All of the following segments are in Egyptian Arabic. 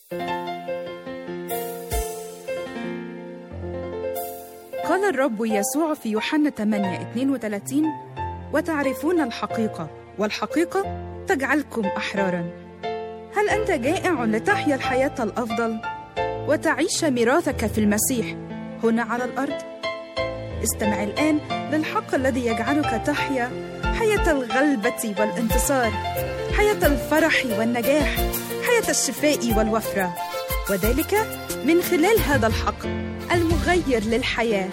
قال الرب يسوع في يوحنا 8 32 وتعرفون الحقيقة والحقيقة تجعلكم أحرارا هل أنت جائع لتحيا الحياة الأفضل وتعيش ميراثك في المسيح هنا على الأرض؟ استمع الآن للحق الذي يجعلك تحيا حياة الغلبة والانتصار حياة الفرح والنجاح حياة الشفاء والوفرة وذلك من خلال هذا الحق المغير للحياه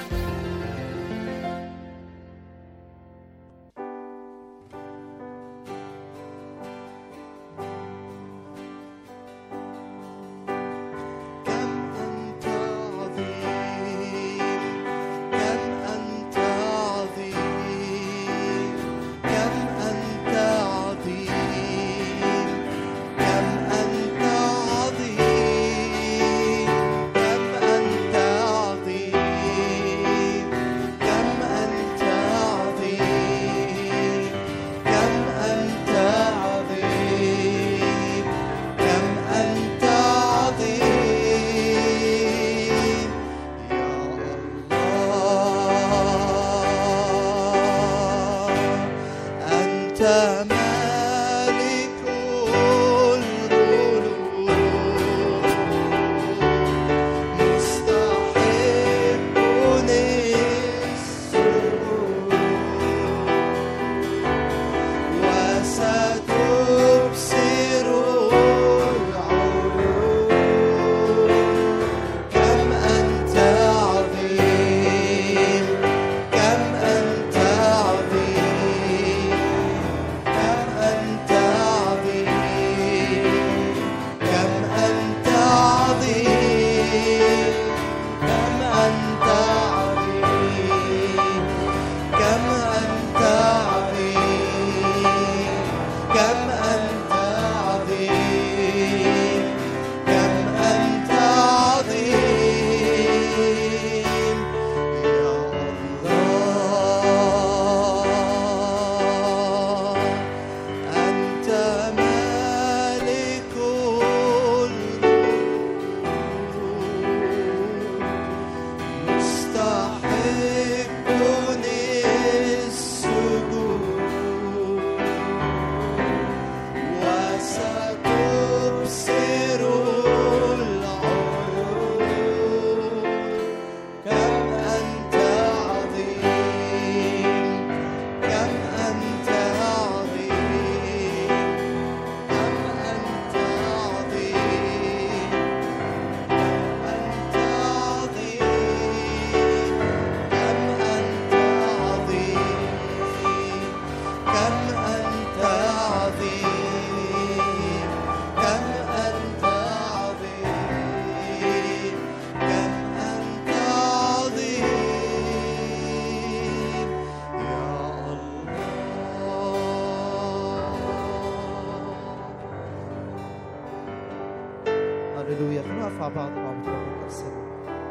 كم أنت عظيم كم أنت عظيم كم أنت عظيم كم أنت عظيم كم أنت عظيم كم أنت عظيم كم أنت عظيم كم أنت عظيم يا الله أنت مالك الملوك مستحق السجود وستبصر العيون كم أنت عظيم كم أنت عظيم كم أنت عظيم كم أنت عظيم كم أنت عظيم كم أنت عظيم كم أنت عظيم كم أنت عظيم يا الله أنت مالك الملوك مستحق السجود وستبصر العيون كم أنت عظيم كم أنت عظيم كم أنت عظيم أنت عظيم كم أنت عظيم كم أنت عظيم كم أنت عظيم كم أنت عظيم يا الله هللويا خلونا نرفع بعض نعبد ربنا نفسنا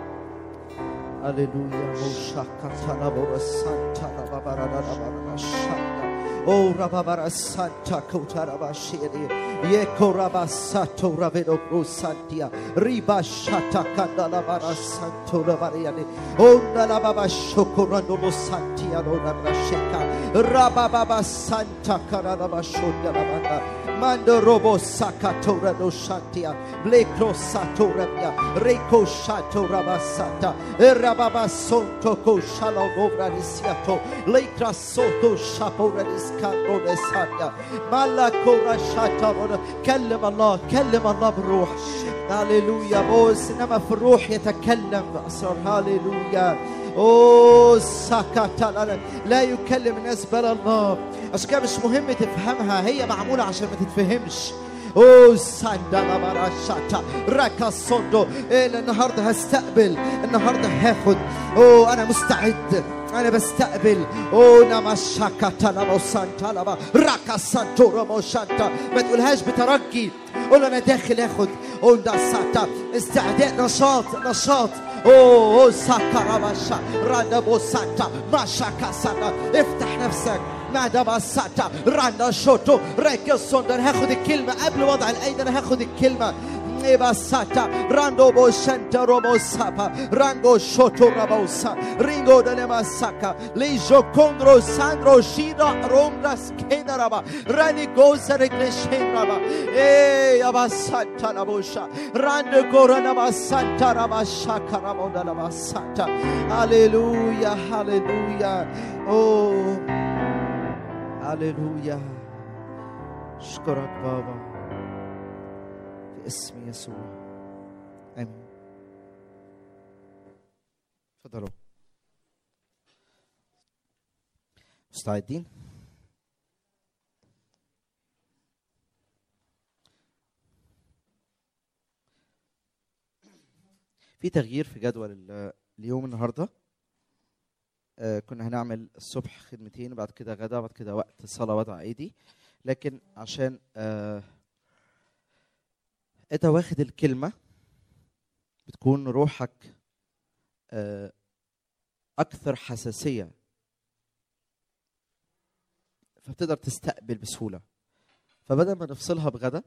هللويا موشاكا تنابورا سانتا ربابارا ربابارا شانتا او ربابارا سانتا كوتارابا شيري يكو ربا ساتو ربيدو برو سانتيا ريبا شاتا كاندالا بارا سانتو ربارياني او نالابابا شوكورا نولو سانتيا نونا براشيكا ربابابا سانتا كارابا شوندا ربانا Mando robo sakatora no shantia, blekro satora mia, reko shato rabasata, rababa sonto ko shalo govra risiato, lekra soto shapora riskando nesanya, malakora shata ورا. كلم الله كلم الله بالروح هاليلويا بوس انما في الروح يتكلم باسرار هاليلويا اوه سكت لا, لا يكلم الناس بلا الله عشان كده مش مهم تفهمها هي معموله عشان ما تتفهمش اوه ساندا باراشاتا راكا صندو إيه النهارده هستقبل النهارده هاخد اوه انا مستعد انا بستقبل او نما شاكاتا نما سانتا نما راكا سانتو رمو شانتا ما تقولهاش بترجي قول انا داخل اخد او دا ساتا استعداد نشاط نشاط اوه أوه، ساكا رماشا رانبو سانتا ما شاكا ساتا افتح نفسك ماذا بساتا رانا شوتو ريك الصندر هاخد الكلمة قبل وضع الأيدي أنا هاخد الكلمة Ebasata, Rando Boshanta Robo Sapa, Rango Shoto Rabosa, Ringo de Masaka, Lijo Condro Sandro Shira Romra Skenaraba, Rani Gosa Regreshenraba, E Abasata Rabosha, Rando Corona Basanta Rabashaka Ramonda Rabasata. Hallelujah, hallelujah. Oh, hallelujah. اشكرك بابا في اسم يسوع امين تفضلوا مستعدين في تغيير في جدول ال- اليوم النهارده آه، كنا هنعمل الصبح خدمتين بعد كده غدا بعد كده وقت صلاه وضع ايدي لكن عشان آه، انت واخد الكلمه بتكون روحك آه، اكثر حساسيه فبتقدر تستقبل بسهوله فبدل ما نفصلها بغدا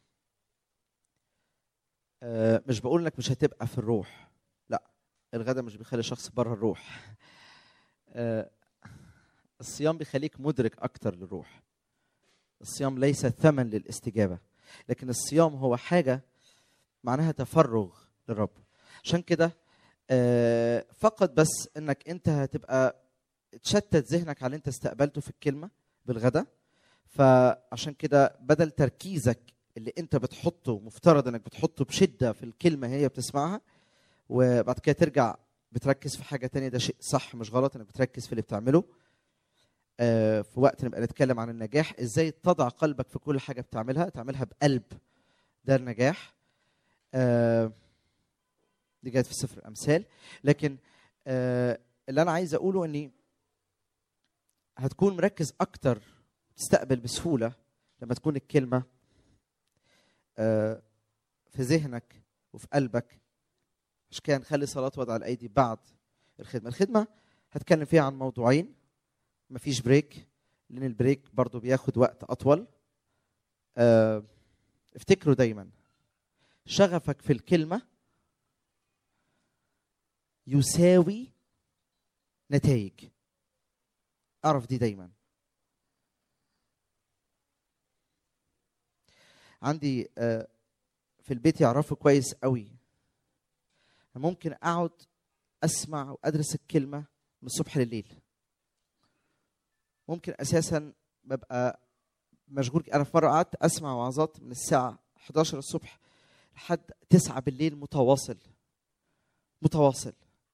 آه، مش بقول انك مش هتبقى في الروح لا الغدا مش بيخلي شخص بره الروح آه، الصيام بيخليك مدرك اكتر للروح الصيام ليس ثمن للاستجابه لكن الصيام هو حاجه معناها تفرغ للرب عشان كده آه، فقط بس انك انت هتبقى تشتت ذهنك على اللي انت استقبلته في الكلمه بالغدا فعشان كده بدل تركيزك اللي انت بتحطه مفترض انك بتحطه بشده في الكلمه هي بتسمعها وبعد كده ترجع بتركز في حاجه تانية ده شيء صح مش غلط انك بتركز في اللي بتعمله آه، في وقت نبقى نتكلم عن النجاح ازاي تضع قلبك في كل حاجه بتعملها تعملها بقلب ده النجاح آه، دي جت في سفر الامثال لكن آه، اللي انا عايز اقوله اني هتكون مركز اكتر تستقبل بسهوله لما تكون الكلمه آه، في ذهنك وفي قلبك مش كان نخلي صلاه وضع الايدي بعد الخدمه الخدمه هتكلم فيها عن موضوعين مفيش بريك لان البريك برضو بياخد وقت اطول آه، افتكروا دايما شغفك في الكلمه يساوي نتائج اعرف دي دايما عندي آه، في البيت يعرفوا كويس قوي ممكن اقعد اسمع وادرس الكلمه من الصبح لليل ممكن اساسا ببقى مشغول انا في مره قعدت اسمع وعظات من الساعه 11 الصبح لحد 9 بالليل متواصل متواصل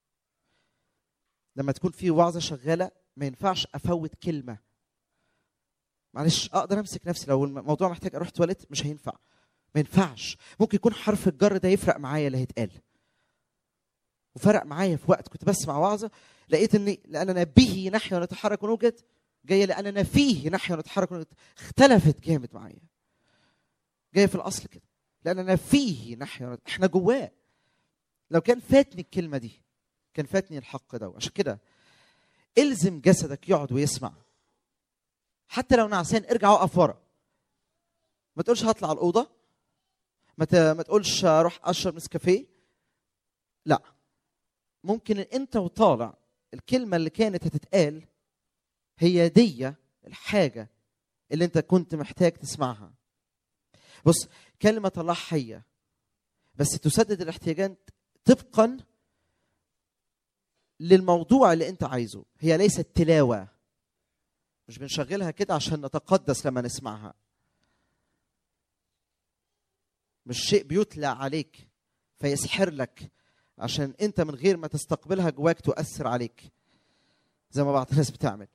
لما تكون في وعظه شغاله ما ينفعش افوت كلمه معلش اقدر امسك نفسي لو الموضوع محتاج اروح تواليت مش هينفع ما ينفعش ممكن يكون حرف الجر ده يفرق معايا اللي هيتقال وفرق معايا في وقت كنت بسمع وعظه لقيت اني لاننا به نحيا ونتحرك ونوجد جايه لاننا فيه نحيا ونتحرك ونوجد اختلفت جامد معايا جايه في الاصل كده لاننا فيه نحيا ونت- احنا جواه لو كان فاتني الكلمه دي كان فاتني الحق ده عشان كده الزم جسدك يقعد ويسمع حتى لو نعسان ارجع اقف ورا ما تقولش هطلع الاوضه ما ت- ما تقولش اروح اشرب نسكافيه لا ممكن انت وطالع الكلمه اللي كانت هتتقال هي دي الحاجه اللي انت كنت محتاج تسمعها بص كلمه الله حيه بس تسدد الاحتياجات طبقا للموضوع اللي انت عايزه هي ليست تلاوه مش بنشغلها كده عشان نتقدس لما نسمعها مش شيء بيتلى عليك فيسحر لك عشان انت من غير ما تستقبلها جواك تؤثر عليك زي ما بعض الناس بتعمل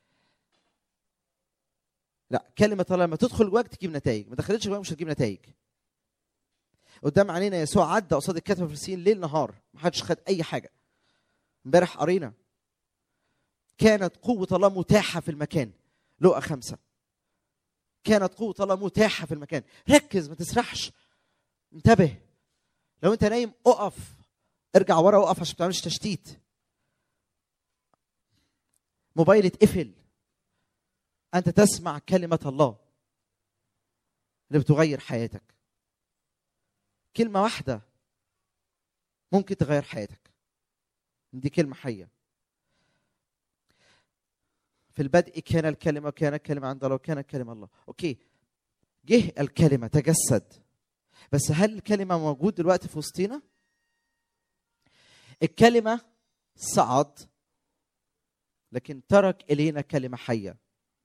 لا كلمة الله لما تدخل جواك تجيب نتائج ما دخلتش جواك مش هتجيب نتائج قدام عينينا يسوع عدى قصاد الكتف الفلسطينيين ليل نهار ما حدش خد اي حاجه امبارح قرينا كانت قوة الله متاحة في المكان لقى خمسة كانت قوة الله متاحة في المكان ركز ما تسرحش انتبه لو انت نايم اقف ارجع ورا اقف عشان ما تعملش تشتيت موبايل اتقفل انت تسمع كلمة الله اللي بتغير حياتك كلمه واحده ممكن تغير حياتك دي كلمه حيه في البدء كان الكلمه وكان الكلمه عند الله وكان الكلمه الله اوكي جه الكلمه تجسد بس هل الكلمه موجود دلوقتي في وسطينا الكلمه صعد لكن ترك الينا كلمه حيه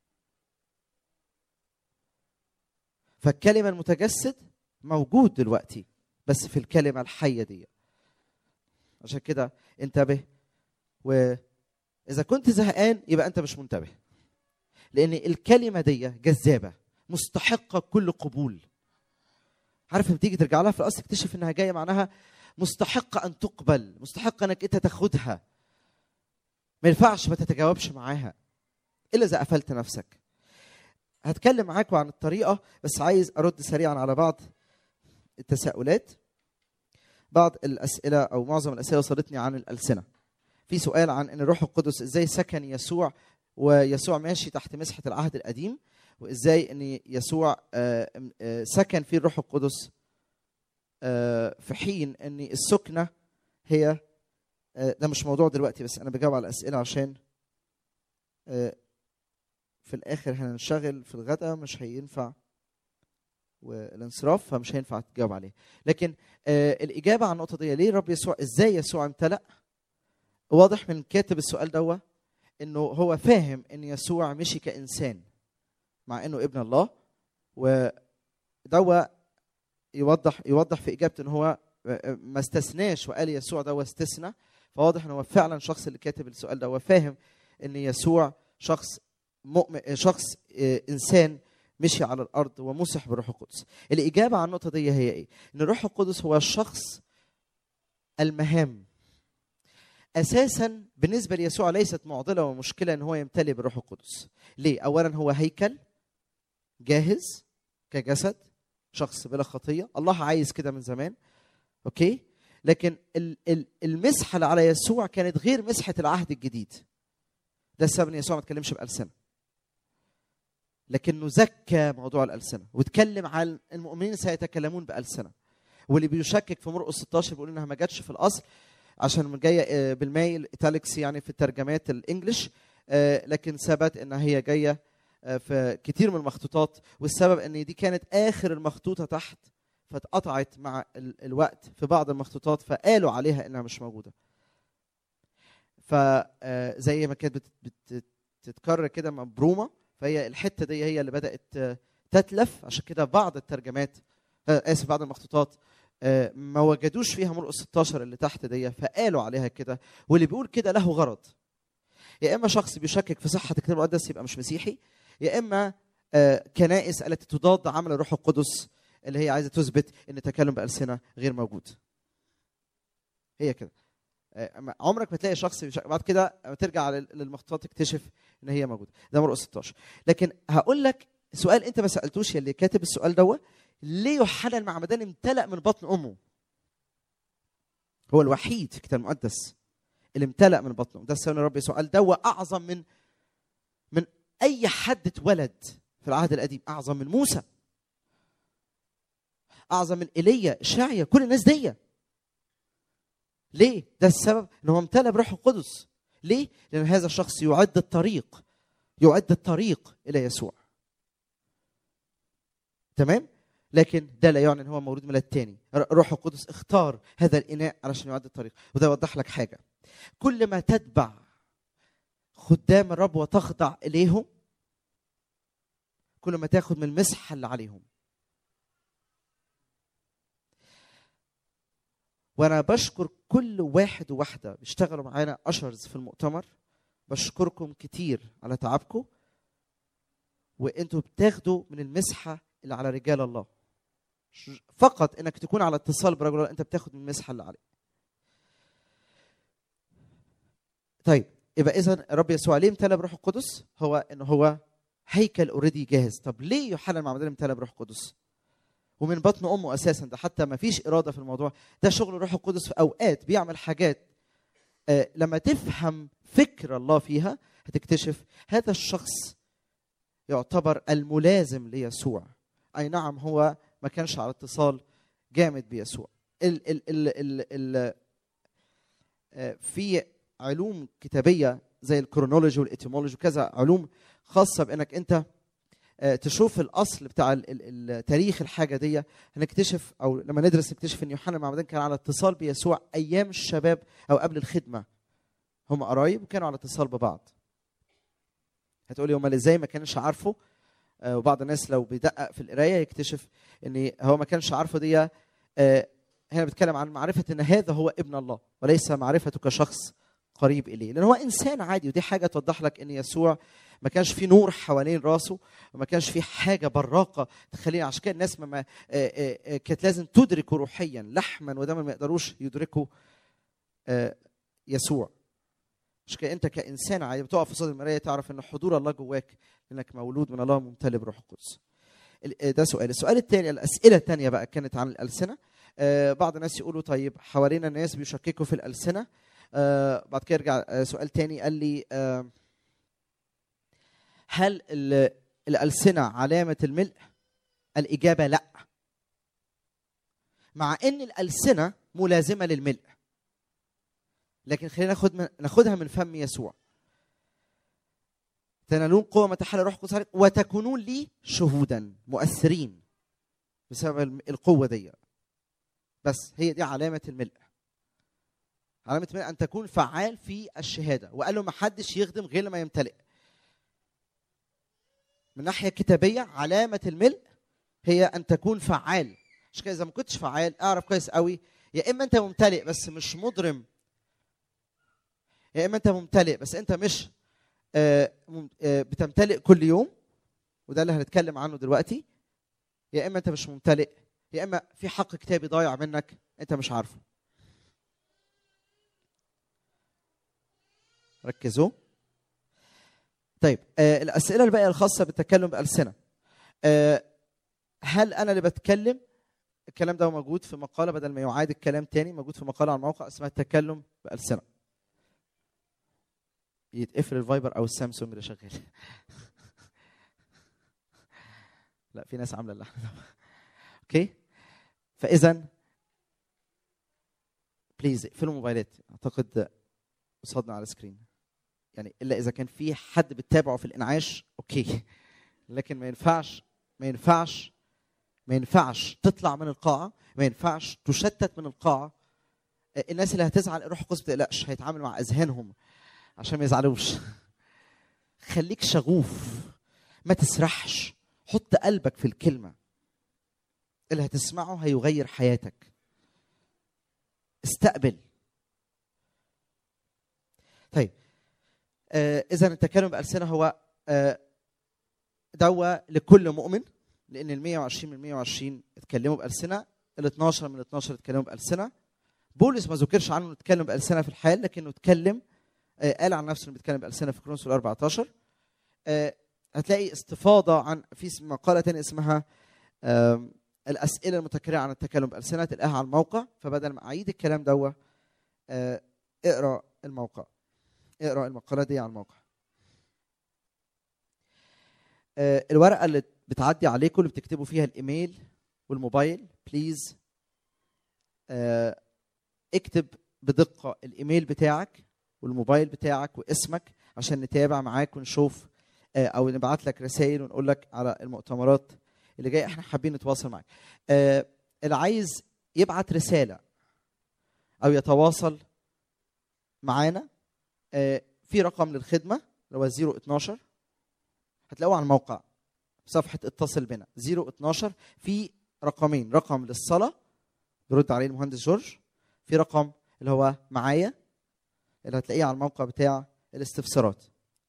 فالكلمه المتجسد موجود دلوقتي بس في الكلمه الحيه دي عشان كده انتبه واذا كنت زهقان يبقى انت مش منتبه لان الكلمه دي جذابه مستحقه كل قبول عارف لما تيجي ترجع لها في الاصل تكتشف انها جايه معناها مستحقه ان تقبل مستحقه انك انت تاخدها ما ينفعش ما تتجاوبش معاها الا اذا قفلت نفسك هتكلم معاكم عن الطريقه بس عايز ارد سريعا على بعض التساؤلات بعض الاسئله او معظم الاسئله وصلتني عن الالسنه في سؤال عن ان الروح القدس ازاي سكن يسوع ويسوع ماشي تحت مسحه العهد القديم وازاي ان يسوع آه، آه، سكن فيه الروح القدس آه، في حين ان السكنه هي آه، ده مش موضوع دلوقتي بس انا بجاوب على الاسئله عشان آه، في الاخر هننشغل في الغداء مش هينفع والانصراف فمش هينفع تجاوب عليه لكن آه الاجابه على النقطه دي ليه رب يسوع ازاي يسوع امتلأ واضح من كاتب السؤال دوا انه هو فاهم ان يسوع مشي كانسان مع انه ابن الله ودوا يوضح يوضح في اجابته ان هو آه، ما استثناش وقال يسوع دوا استثنى فواضح ان هو فعلا الشخص اللي كاتب السؤال ده هو فاهم ان يسوع شخص مؤمن شخص آه، انسان مشي على الارض ومسح بالروح القدس الاجابه على النقطه دي هي ايه ان الروح القدس هو الشخص المهام اساسا بالنسبه ليسوع ليست معضله ومشكله ان هو يمتلئ بالروح القدس ليه اولا هو هيكل جاهز كجسد شخص بلا خطيه الله عايز كده من زمان اوكي لكن ال- ال- المسحه اللي على يسوع كانت غير مسحه العهد الجديد ده السبب ان يسوع ما اتكلمش بالسنه لكنه زكى موضوع الالسنه واتكلم عن المؤمنين سيتكلمون بالسنه واللي بيشكك في مرقس 16 بيقول انها ما جاتش في الاصل عشان جايه آه، بالمايل ايتاليكس يعني في الترجمات الانجليش آه، لكن ثبت انها هي جايه آه، في كتير من المخطوطات والسبب ان دي كانت اخر المخطوطه تحت فاتقطعت مع ال- الوقت في بعض المخطوطات فقالوا عليها انها مش موجوده فزي ما كانت بت- بت- بتتكرر كده مبرومه فهي الحته دي هي اللي بدات آه، تتلف عشان كده بعض الترجمات آه، اسف بعض المخطوطات آه، ما وجدوش فيها مرقس 16 اللي تحت دي فقالوا عليها كده واللي بيقول كده له غرض يا اما شخص بيشكك في صحه الكتاب المقدس يبقى مش مسيحي يا اما آه، كنائس التي تضاد عمل الروح القدس اللي هي عايزه تثبت ان التكلم بالسنه غير موجود هي كده آه، أما عمرك ما تلاقي شخص بيشك... بعد كده لما ترجع لل- للمخطوطات تكتشف ان هي موجوده ده مرقس 16 لكن هقول لك سؤال انت ما سالتوش يا اللي كاتب السؤال دوت ليه يوحنا المعمدان امتلأ من بطن امه هو الوحيد في الكتاب المقدس اللي امتلأ من بطن امه ده السبب ان الرب يسوع قال ده اعظم من من اي حد اتولد في العهد القديم اعظم من موسى اعظم من ايليا اشعيا كل الناس دي ليه ده السبب ان هو امتلأ بروح القدس ليه لان هذا الشخص يعد الطريق يعد الطريق الى يسوع تمام لكن ده لا يعني ان هو مولود ميلاد تاني روح القدس اختار هذا الاناء علشان يعد الطريق وده يوضح لك حاجه كل ما تتبع خدام الرب وتخضع اليهم كل ما تاخد من المسحه اللي عليهم وانا بشكر كل واحد وواحده بيشتغلوا معانا اشرز في المؤتمر بشكركم كتير على تعبكم وانتوا بتاخدوا من المسحه اللي على رجال الله ش- فقط انك تكون على اتصال برجل الله انت بتاخد من المسحه اللي عليه طيب يبقى اذا الرب يسوع ليه امتلأ بروح القدس هو ان هو هيكل اوريدي جاهز طب ليه يوحنا المعمدان امتلأ بروح القدس ومن بطن امه اساسا ده حتى ما فيش اراده في الموضوع ده شغل الروح القدس في اوقات بيعمل حاجات آه، لما تفهم فكر الله فيها هتكتشف هذا الشخص يعتبر الملازم ليسوع اي نعم هو ما كانش على اتصال جامد بيسوع ال ال ال ال ال آه، في علوم كتابيه زي الكرونولوجي والاتيمولوجي وكذا علوم خاصه بانك انت آه، تشوف الاصل بتاع ال- ال- ال- تاريخ الحاجه دي هنكتشف او لما ندرس نكتشف ان يوحنا المعمدان كان على اتصال بيسوع ايام الشباب او قبل الخدمه هم قرايب وكانوا على اتصال ببعض هتقولي امال ازاي ما كانش عارفه آه، وبعض الناس لو بيدقق في القرايه يكتشف ان هو ما كانش عارفه دي آه، هنا بيتكلم عن معرفه ان هذا هو ابن الله وليس معرفته كشخص قريب اليه لان هو انسان عادي ودي حاجه توضح لك ان يسوع ما كانش في نور حوالين راسه وما كانش في حاجه براقه تخلينا عشان كده الناس ما ما- آه، آه، آه، كانت لازم تدركه روحيا لحما ودما ما يقدروش يدركوا آه، يسوع مش كده انت كانسان عادي بتقف قصاد المرايه تعرف ان حضور الله جواك لانك مولود من الله ممتلئ بروح القدس ال- آه، ده سؤال السؤال الثاني الاسئله الثانيه بقى كانت عن الالسنه آه، بعض الناس يقولوا طيب حوالينا الناس بيشككوا في الالسنه آه، بعد كده يرجع آه، سؤال تاني قال لي آه، هل ال- الالسنه علامه الملء الاجابه لا مع ان الالسنه ملازمه للملء لكن خلينا ناخد من ناخدها من فم يسوع تنالون قوة ما تحل روح القدس عليكم وتكونون لي شهودا مؤثرين بسبب الم- القوة دي بس هي دي علامة الملء علامة الملء أن تكون فعال في الشهادة وقال له ما حدش يخدم غير لما يمتلئ من ناحية كتابية علامة الملء هي أن تكون فعال عشان كده إذا ما كنتش فعال أعرف كويس قوي يا إما أنت ممتلئ بس مش مضرم يا إما أنت ممتلئ بس أنت مش آه، مم- آه، بتمتلئ كل يوم وده اللي هنتكلم عنه دلوقتي يا اما انت مش ممتلئ يا اما في حق كتابي ضايع منك انت مش عارفه ركزوا طيب آه الاسئله الباقيه الخاصه بالتكلم بالسنه آه هل انا اللي بتكلم الكلام ده موجود في مقاله بدل ما يعاد الكلام تاني موجود في مقاله على الموقع اسمها التكلم بالسنه يتقفل الفايبر او السامسونج اللي شغال لا في ناس عامله اللحن ده اوكي فاذا بليز اقفلوا الموبايلات اعتقد قصادنا على السكرين يعني الا اذا كان في حد بتتابعه في الانعاش اوكي لكن ما ينفعش ما ينفعش ما ينفعش تطلع من القاعه ما ينفعش تشتت من القاعه الناس اللي هتزعل روح القدس ما تقلقش هيتعامل مع اذهانهم عشان ما يزعلوش خليك شغوف ما تسرحش حط قلبك في الكلمة اللي هتسمعه هيغير حياتك استقبل طيب آه إذا التكلم بألسنة هو آه دواء لكل مؤمن لأن ال 120 من 120 اتكلموا بألسنة ال 12 من 12 اتكلموا بألسنة بولس ما ذكرش عنه انه اتكلم بألسنة في الحال لكنه اتكلم آه، قال عن نفسه انه بيتكلم بألسنة في كورنثوس 14 آه، هتلاقي استفاضة عن في اسم- مقالة تانية اسمها آم، الأسئلة المتكررة عن التكلم بألسنة تلاقيها على الموقع فبدل ما أعيد الكلام دوا آه، اقرأ الموقع اقرأ المقالة دي على الموقع آه، الورقة اللي بتعدي عليكم اللي بتكتبوا فيها الإيميل والموبايل بليز آه، اكتب بدقة الإيميل بتاعك والموبايل بتاعك واسمك عشان نتابع معاك ونشوف آه، او نبعت لك رسائل ونقول لك على المؤتمرات اللي جايه احنا حابين نتواصل معاك آه، اللي عايز يبعت رساله او يتواصل معانا آه، في رقم للخدمه اللي هو 012 هتلاقوه على الموقع صفحه اتصل بنا 012 في رقمين رقم للصلاه بيرد عليه المهندس جورج في رقم اللي هو معايا اللي هتلاقيه على الموقع بتاع الاستفسارات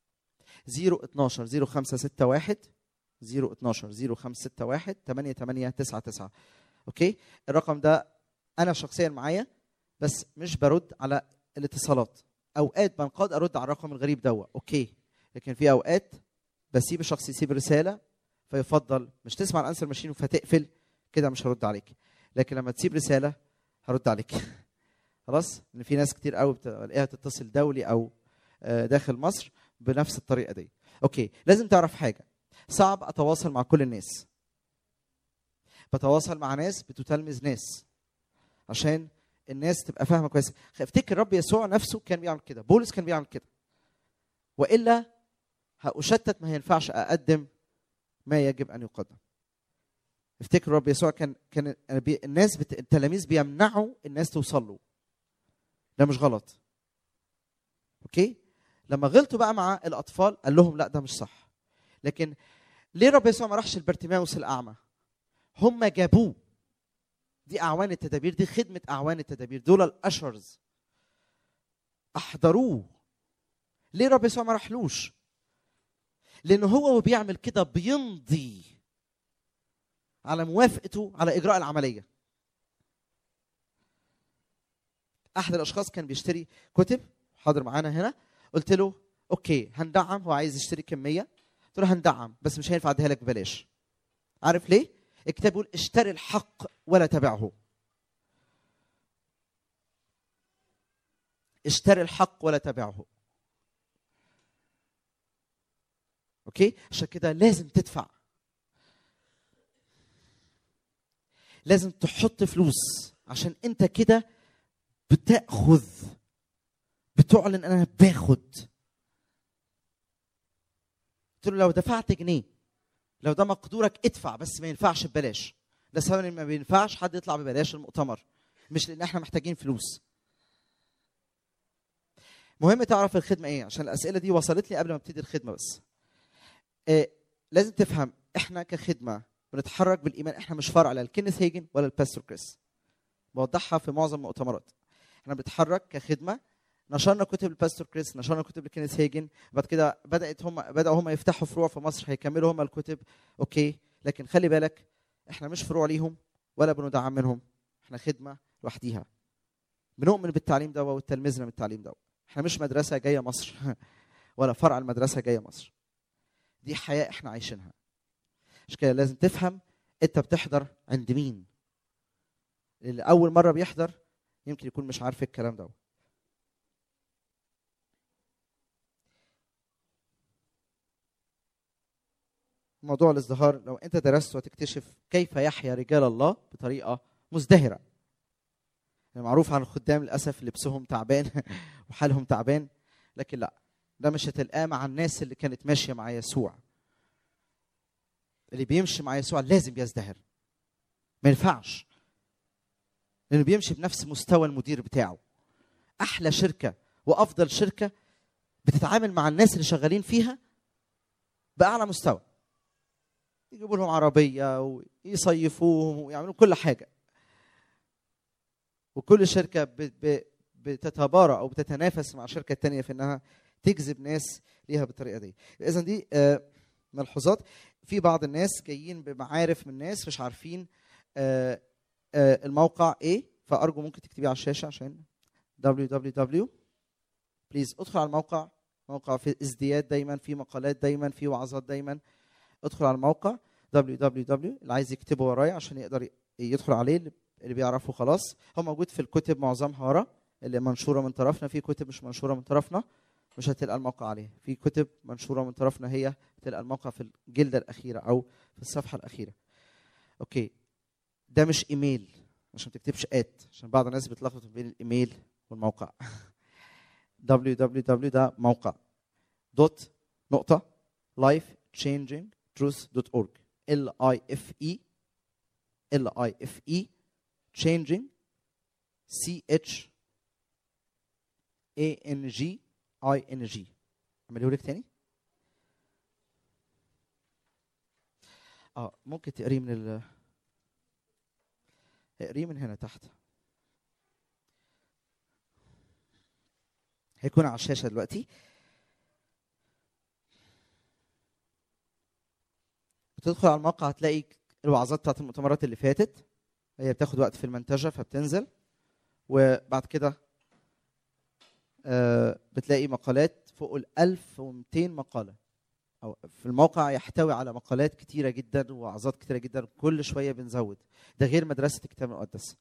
012 0561 012 0561 8899 اوكي الرقم ده انا شخصيا معايا بس مش برد على الاتصالات اوقات بنقاد ارد على الرقم الغريب دوا اوكي لكن في اوقات بسيب الشخص يسيب رساله فيفضل مش تسمع الانسر ماشين فتقفل كده مش هرد عليك لكن لما تسيب رساله هرد عليك خلاص ان في ناس كتير قوي بتلاقيها تتصل دولي او آه، داخل مصر بنفس الطريقه دي اوكي لازم تعرف حاجه صعب اتواصل مع كل الناس بتواصل مع ناس بتتلمذ ناس عشان الناس تبقى فاهمه كويس افتكر رب يسوع نفسه كان بيعمل كده بولس كان بيعمل كده والا هأشتت ما ينفعش اقدم ما يجب ان يقدم افتكر رب يسوع كان كان بي- الناس بت... التلاميذ بيمنعوا الناس توصل له ده مش غلط اوكي لما غلطوا بقى مع الاطفال قال لهم لا ده مش صح لكن ليه رب يسوع ما راحش لبرتيماوس الاعمى هم جابوه دي اعوان التدابير دي خدمه اعوان التدابير دول الاشرز احضروه ليه رب يسوع ما راحلوش لانه هو وبيعمل كده بيمضي على موافقته على اجراء العمليه احد الاشخاص كان بيشتري كتب حاضر معانا هنا قلت له اوكي هندعم هو عايز يشتري كميه قلت له هندعم بس مش هينفع اديها لك ببلاش عارف ليه الكتاب بيقول اشتري الحق ولا تبعه اشتري الحق ولا تبعه اوكي عشان كده لازم تدفع لازم تحط فلوس عشان انت كده بتاخذ بتعلن انا باخد قلت له لو دفعت جنيه لو ده مقدورك ادفع بس ما ينفعش ببلاش ده سبب ان ما بينفعش حد يطلع ببلاش المؤتمر مش لان احنا محتاجين فلوس مهم تعرف الخدمه ايه عشان الاسئله دي وصلت لي قبل ما ابتدي الخدمه بس آه لازم تفهم احنا كخدمه بنتحرك بالايمان احنا مش فرع لا الكينيث هيجن ولا الباستور كريس بوضحها في معظم المؤتمرات احنا بنتحرك كخدمه نشرنا كتب الباستور كريس نشرنا كتب لكينيث هيجن بعد كده بدات هم بداوا هم يفتحوا فروع في مصر هيكملوا هم الكتب اوكي لكن خلي بالك احنا مش فروع ليهم ولا بندعم منهم احنا خدمه لوحديها بنؤمن بالتعليم ده وتلميذنا من التعليم ده احنا مش مدرسه جايه مصر ولا فرع المدرسه جايه مصر دي حياه احنا عايشينها عشان كده لازم تفهم انت بتحضر عند مين اللي اول مره بيحضر يمكن يكون مش عارف الكلام ده موضوع الازدهار لو انت درست وتكتشف كيف يحيا رجال الله بطريقه مزدهره يعني معروف عن الخدام للاسف لبسهم تعبان وحالهم تعبان لكن لا ده مش هتلقاه مع الناس اللي كانت ماشيه مع يسوع اللي بيمشي مع يسوع لازم يزدهر ما ينفعش لانه بيمشي بنفس مستوى المدير بتاعه احلى شركه وافضل شركه بتتعامل مع الناس اللي شغالين فيها باعلى مستوى يجيبوا لهم عربيه ويصيفوهم ويعملوا كل حاجه وكل شركه ب- ب- بتتبارى او بتتنافس مع شركه تانية في انها تجذب ناس ليها بالطريقه دي اذا دي آه، ملحوظات في بعض الناس جايين بمعارف من ناس مش عارفين آه، آه، الموقع ايه فارجو ممكن تكتبيه على الشاشه عشان www بليز ادخل على الموقع موقع في ازدياد دايما في مقالات دايما في وعظات دايما ادخل على الموقع www اللي عايز يكتبه ورايا عشان يقدر ي- يدخل عليه اللي- اللي بيعرفه خلاص هو موجود في الكتب معظمها ورا اللي منشوره من طرفنا في كتب مش منشوره من طرفنا مش هتلقى الموقع عليه في كتب منشوره من طرفنا هي تلقى الموقع في الجلده الاخيره او في الصفحه الاخيره اوكي ده مش ايميل عشان ما تكتبش ات عشان بعض الناس بتلخبط بين الايميل والموقع www ده موقع دوت نقطة life changing truth.org l i f e l i f e changing c h a n g i n g اعمله لك تاني اه ممكن تقريه من ال اقريه من هنا تحت هيكون على الشاشه دلوقتي بتدخل على الموقع هتلاقي الوعظات بتاعت المؤتمرات اللي فاتت هي بتاخد وقت في المنتجه فبتنزل وبعد كده آه، بتلاقي مقالات فوق ال 1200 مقاله او في الموقع يحتوي على مقالات كتيره جدا ووعظات كتيره جدا كل شويه بنزود ده غير مدرسه الكتاب المقدس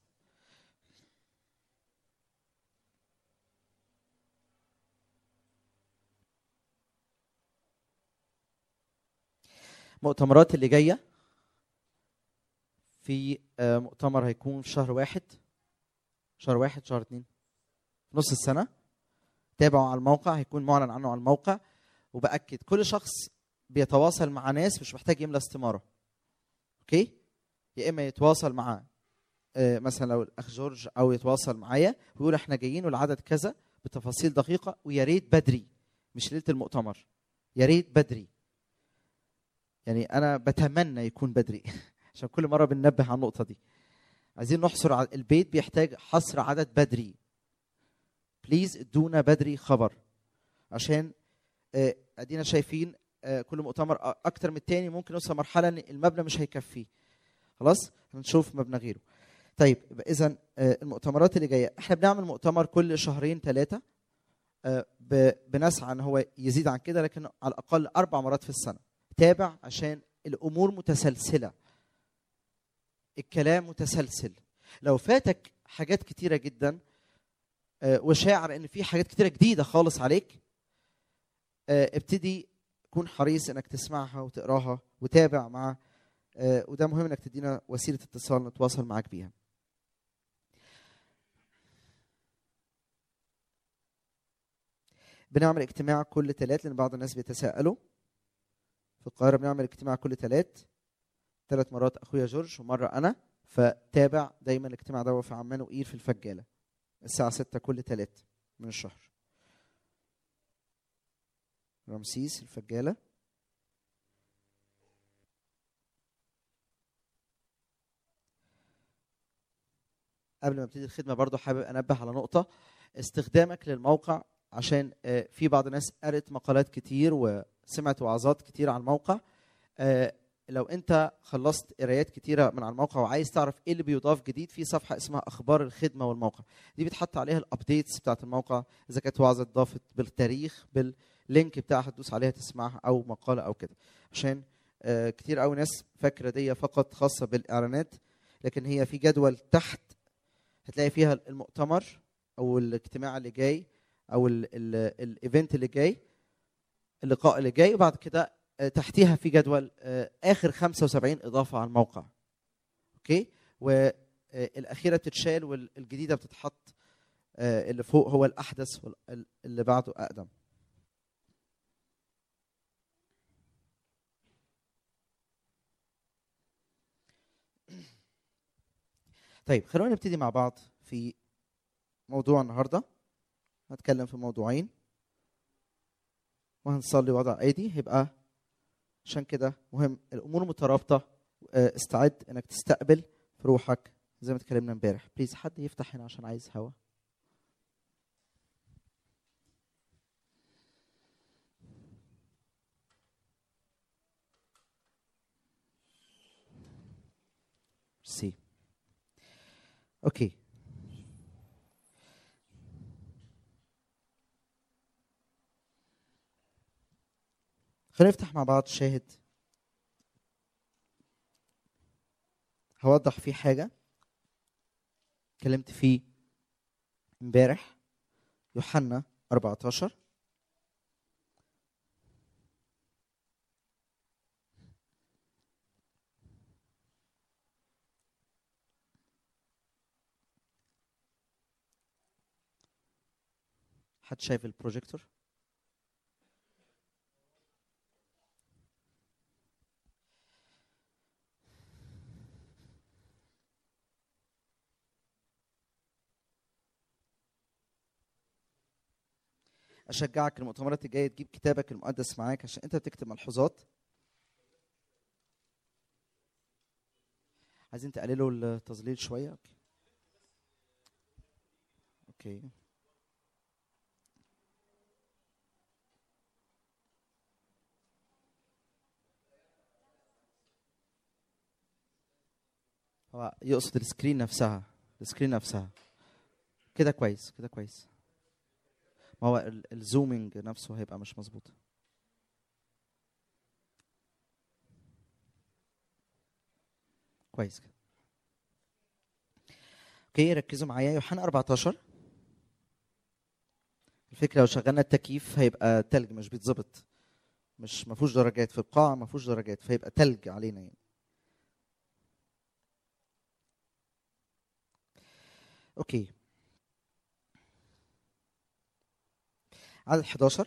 المؤتمرات اللي جايه في آه، مؤتمر هيكون في شهر واحد شهر واحد شهر اتنين في نص السنة تابعوا على الموقع هيكون معلن عنه على الموقع وبأكد كل شخص بيتواصل مع ناس مش محتاج يملى استمارة اوكي يا اما يتواصل مع آه، مثلا لو الاخ جورج او يتواصل معايا ويقول احنا جايين والعدد كذا بتفاصيل دقيقة ويا ريت بدري مش ليلة المؤتمر يا ريت بدري يعني انا بتمنى يكون بدري عشان كل مره بننبه على النقطه دي عايزين نحصر على البيت بيحتاج حصر عدد بدري بليز ادونا بدري خبر عشان آه، ادينا شايفين آه، كل مؤتمر أ- اكتر من التاني ممكن نوصل مرحله ان المبنى مش هيكفيه خلاص هنشوف مبنى غيره طيب اذا المؤتمرات اللي جايه احنا بنعمل مؤتمر كل شهرين ثلاثه بنسعى ان هو يزيد عن كده لكن على الاقل اربع مرات في السنه تابع عشان الامور متسلسله الكلام متسلسل لو فاتك حاجات كتيره جدا آه، وشاعر ان في حاجات كتيره جديده خالص عليك آه، ابتدي كون حريص انك تسمعها وتقراها وتابع مع آه، وده مهم انك تدينا وسيله اتصال نتواصل معاك بيها بنعمل اجتماع كل ثلاث لان بعض الناس بيتساءلوا في القاهره بنعمل اجتماع كل ثلاث ثلاث مرات اخويا جورج ومره انا فتابع دايما الاجتماع ده في عمان وقير في الفجاله الساعه 6 كل ثلاث من الشهر رمسيس الفجاله قبل ما ابتدي الخدمه برضو حابب انبه على نقطه استخدامك للموقع عشان آه، في بعض الناس قرت مقالات كتير وسمعت وعظات كتير على الموقع آه، لو انت خلصت قرايات كتيره من على الموقع وعايز تعرف ايه اللي بيضاف جديد في صفحه اسمها اخبار الخدمه والموقع دي بتحط عليها الابديتس بتاعت الموقع اذا كانت وعظه اتضافت بالتاريخ باللينك بتاعها تدوس عليها تسمعها او مقاله او كده عشان آه، كتير قوي ناس فاكره دي فقط خاصه بالاعلانات لكن هي في جدول تحت هتلاقي فيها المؤتمر او الاجتماع اللي جاي او الايفنت اللي جاي اللقاء اللي جاي وبعد كده آه، تحتيها في جدول آه، اخر 75 اضافه على الموقع اوكي والاخيره بتتشال والجديده بتتحط آه، اللي فوق هو الاحدث واللي بعده اقدم طيب خلونا نبتدي مع بعض في موضوع النهارده هنتكلم في موضوعين وهنصلي وضع ايدي هيبقى عشان كده مهم الامور مترابطه آه، استعد انك تستقبل في روحك زي ما اتكلمنا امبارح بليز حد يفتح هنا عشان عايز هوا سي اوكي خلينا نفتح مع بعض شاهد هوضح فيه حاجة اتكلمت فيه امبارح يوحنا 14 حد شايف البروجيكتور اشجعك المؤتمرات الجايه تجيب كتابك المقدس معاك عشان انت بتكتب ملحوظات عايزين تقللوا التظليل شويه اوكي اوكي هو يقصد السكرين نفسها السكرين نفسها كده كويس كده كويس ما هو ال- الزومينج نفسه هيبقى مش مظبوط كويس كده اوكي ركزوا معايا يوحنا 14 الفكره لو شغلنا التكييف هيبقى تلج مش بيتظبط مش ما فيهوش درجات في القاعه ما فيهوش درجات فيبقى تلج علينا يعني اوكي عدد 11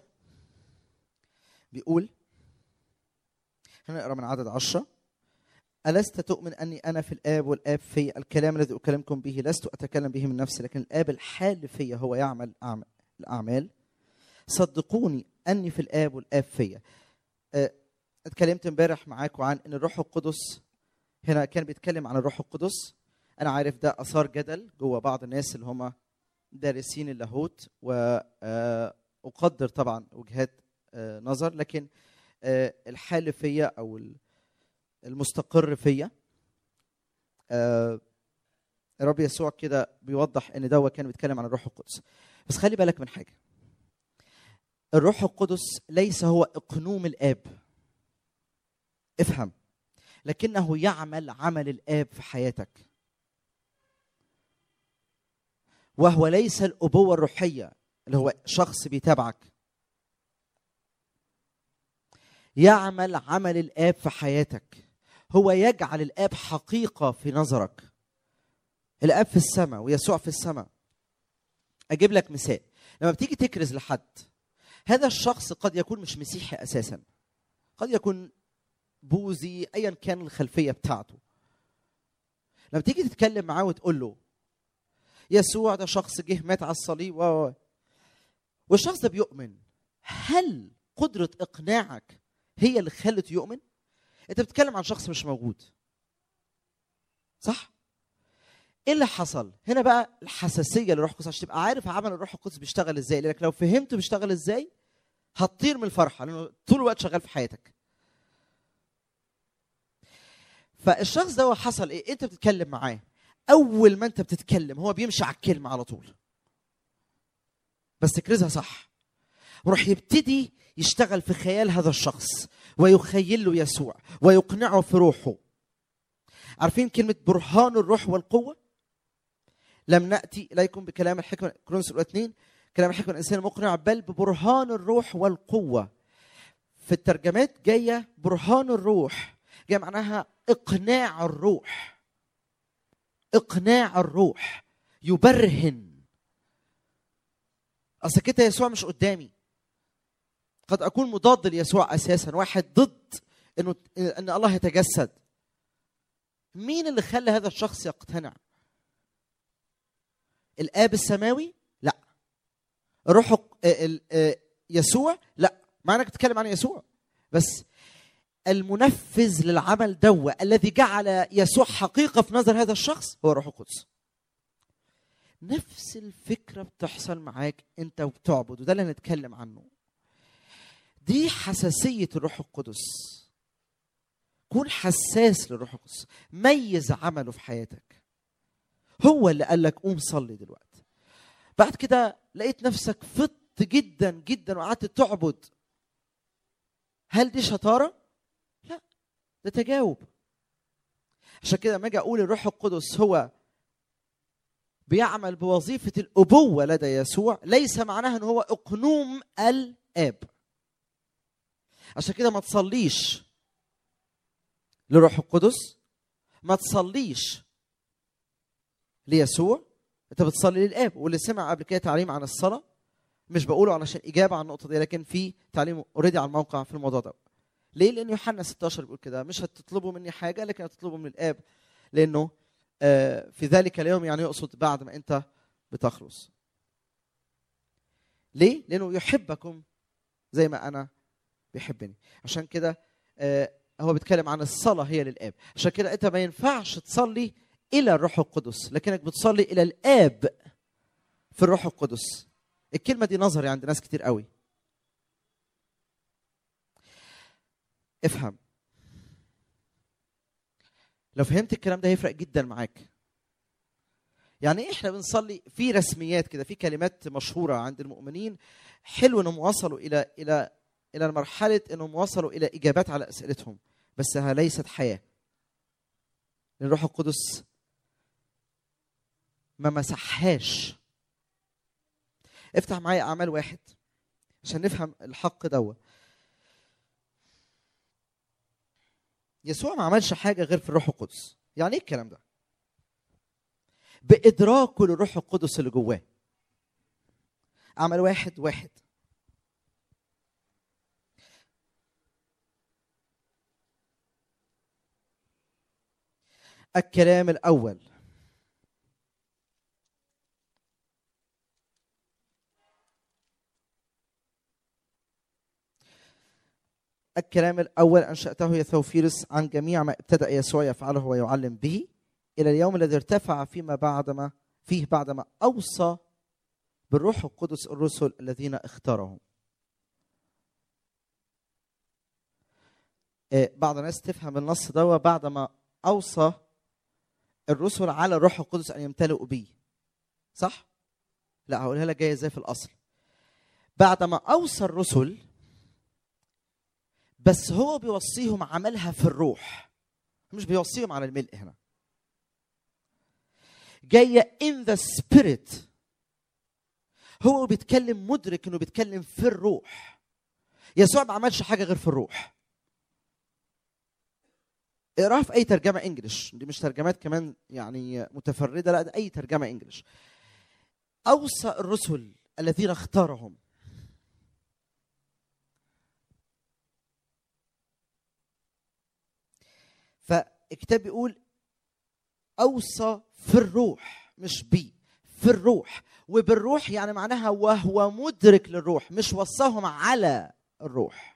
بيقول هنقرا من عدد 10 ألست تؤمن أني أنا في الآب والآب في الكلام الذي أكلمكم به لست أتكلم به من نفسي لكن الآب الحال في هو يعمل أعمال الأعمال صدقوني أني في الآب والآب في اتكلمت امبارح معاكم عن أن الروح القدس هنا كان بيتكلم عن الروح القدس أنا عارف ده أثار جدل جوه بعض الناس اللي هم دارسين اللاهوت وأقدر طبعا وجهات آه، نظر لكن آه، الحال فيا أو ال- المستقر فيا آه، الرب يسوع كده بيوضح ان ده كان بيتكلم عن الروح القدس بس خلي بالك من حاجه الروح القدس ليس هو اقنوم الاب افهم لكنه يعمل عمل الاب في حياتك وهو ليس الابوه الروحيه اللي هو شخص بيتابعك يعمل عمل الاب في حياتك هو يجعل الاب حقيقه في نظرك الاب في السماء ويسوع في السماء اجيب لك مثال لما بتيجي تكرز لحد هذا الشخص قد يكون مش مسيحي اساسا قد يكون بوذي ايا كان الخلفيه بتاعته لما تيجي تتكلم معاه وتقول له يسوع ده شخص جه مات على الصليب و و- والشخص ده بيؤمن هل قدره اقناعك هي اللي خلته يؤمن انت بتتكلم عن شخص مش موجود صح ايه اللي حصل هنا بقى الحساسيه للروح القدس عشان تبقى عارف عمل الروح القدس بيشتغل ازاي لانك لو فهمت بيشتغل ازاي هتطير من الفرحه لانه طول الوقت شغال في حياتك فالشخص ده هو حصل ايه انت بتتكلم معاه اول ما انت بتتكلم هو بيمشي على الكلمه على طول بس تكرزها صح وراح يبتدي يشتغل في خيال هذا الشخص ويخيل له يسوع ويقنعه في روحه عارفين كلمة برهان الروح والقوة لم نأتي إليكم بكلام الحكمة كرونس الأولى اثنين كلام الحكمة الإنسان المقنع بل ببرهان الروح والقوة في الترجمات جاية برهان الروح جاية معناها إقناع الروح إقناع الروح يبرهن أصل كده يسوع مش قدامي قد أكون مضاد ليسوع أساسا واحد ضد إنه إن الله يتجسد مين اللي خلى هذا الشخص يقتنع الاب السماوي لا الروح الق- آه، ال- آه، يسوع لا مع انك بتتكلم عن يسوع بس المنفذ للعمل دوا الذي جعل يسوع حقيقه في نظر هذا الشخص هو الروح القدس نفس الفكره بتحصل معاك انت وبتعبد وده اللي هنتكلم عنه دي حساسيه الروح القدس كون حساس للروح القدس ميز عمله في حياتك هو اللي قال لك قوم صلي دلوقتي بعد كده لقيت نفسك فت جدا جدا وقعدت تعبد هل دي شطاره لا ده تجاوب عشان كده لما اجي اقول الروح القدس هو بيعمل بوظيفه الابوه لدى يسوع ليس معناها ان هو اقنوم الاب عشان كده ما تصليش لروح القدس ما تصليش ليسوع انت بتصلي للاب واللي سمع قبل كده تعليم عن الصلاه مش بقوله علشان اجابه عن النقطه دي لكن في تعليم اوريدي على الموقع في الموضوع ده ليه لان يوحنا 16 بيقول كده مش هتطلبوا مني حاجه لكن هتطلبوا من الاب لانه آه، في ذلك اليوم يعني يقصد بعد ما انت بتخلص ليه لانه يحبكم زي ما انا بيحبني عشان كده آه، هو بيتكلم عن الصلاة هي للآب عشان كده أنت ما ينفعش تصلي إلى الروح القدس لكنك بتصلي إلى الآب في الروح القدس الكلمة دي نظري عند ناس كتير قوي افهم لو فهمت الكلام ده هيفرق جدا معاك يعني ايه احنا بنصلي في رسميات كده في كلمات مشهوره عند المؤمنين حلو انهم وصلوا الى الى الى مرحله انهم وصلوا الى اجابات على اسئلتهم بس ها ليست حياه لأن الروح القدس ما مسحهاش افتح معايا اعمال واحد عشان نفهم الحق دوت يسوع ما عملش حاجه غير في الروح القدس يعني ايه الكلام ده بادراكه للروح القدس اللي جواه اعمل واحد واحد الكلام الاول الكلام الأول أنشأته يا ثوفيرس عن جميع ما ابتدأ يسوع يفعله ويعلم به إلى اليوم الذي ارتفع فيما بعدما فيه بعدما أوصى بالروح القدس الرسل الذين اختارهم آه، بعض الناس تفهم النص ده بعدما أوصى الرسل على الروح القدس أن يمتلئوا به صح؟ لا هقولها لك جاية ازاي في الأصل بعدما أوصى الرسل بس هو بيوصيهم عملها في الروح مش بيوصيهم على الملء هنا جايه in the spirit هو بيتكلم مدرك انه بيتكلم في الروح يسوع ما عملش حاجه غير في الروح اقراها في اي ترجمه انجلش دي مش ترجمات كمان يعني متفرده لا ده اي ترجمه انجلش اوصى الرسل الذين اختارهم فالكتاب بيقول اوصى في الروح مش بي في الروح وبالروح يعني معناها وهو مدرك للروح مش وصاهم على الروح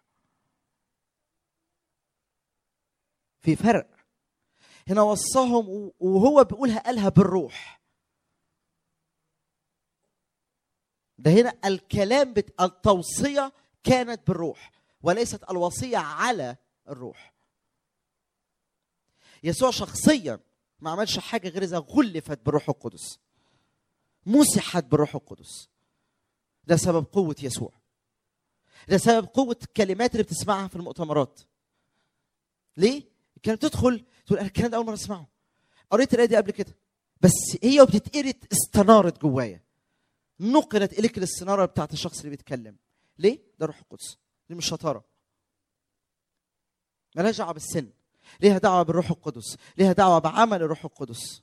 في فرق هنا وصاهم وهو بيقولها قالها بالروح ده هنا الكلام بت... التوصيه كانت بالروح وليست الوصيه على الروح يسوع شخصيا ما عملش حاجه غير اذا غلفت بالروح القدس مسحت بالروح القدس ده سبب قوه يسوع ده سبب قوه الكلمات اللي بتسمعها في المؤتمرات ليه كانت تدخل تقول انا الكلام ده اول مره اسمعه قريت الايه دي قبل كده بس هي وبتتقري استنارت جوايا نقلت اليك الاستناره بتاعت الشخص اللي بيتكلم ليه ده روح القدس دي مش شطاره ملهاش دعوه بالسن ليها دعوه بالروح القدس ليها دعوه بعمل الروح القدس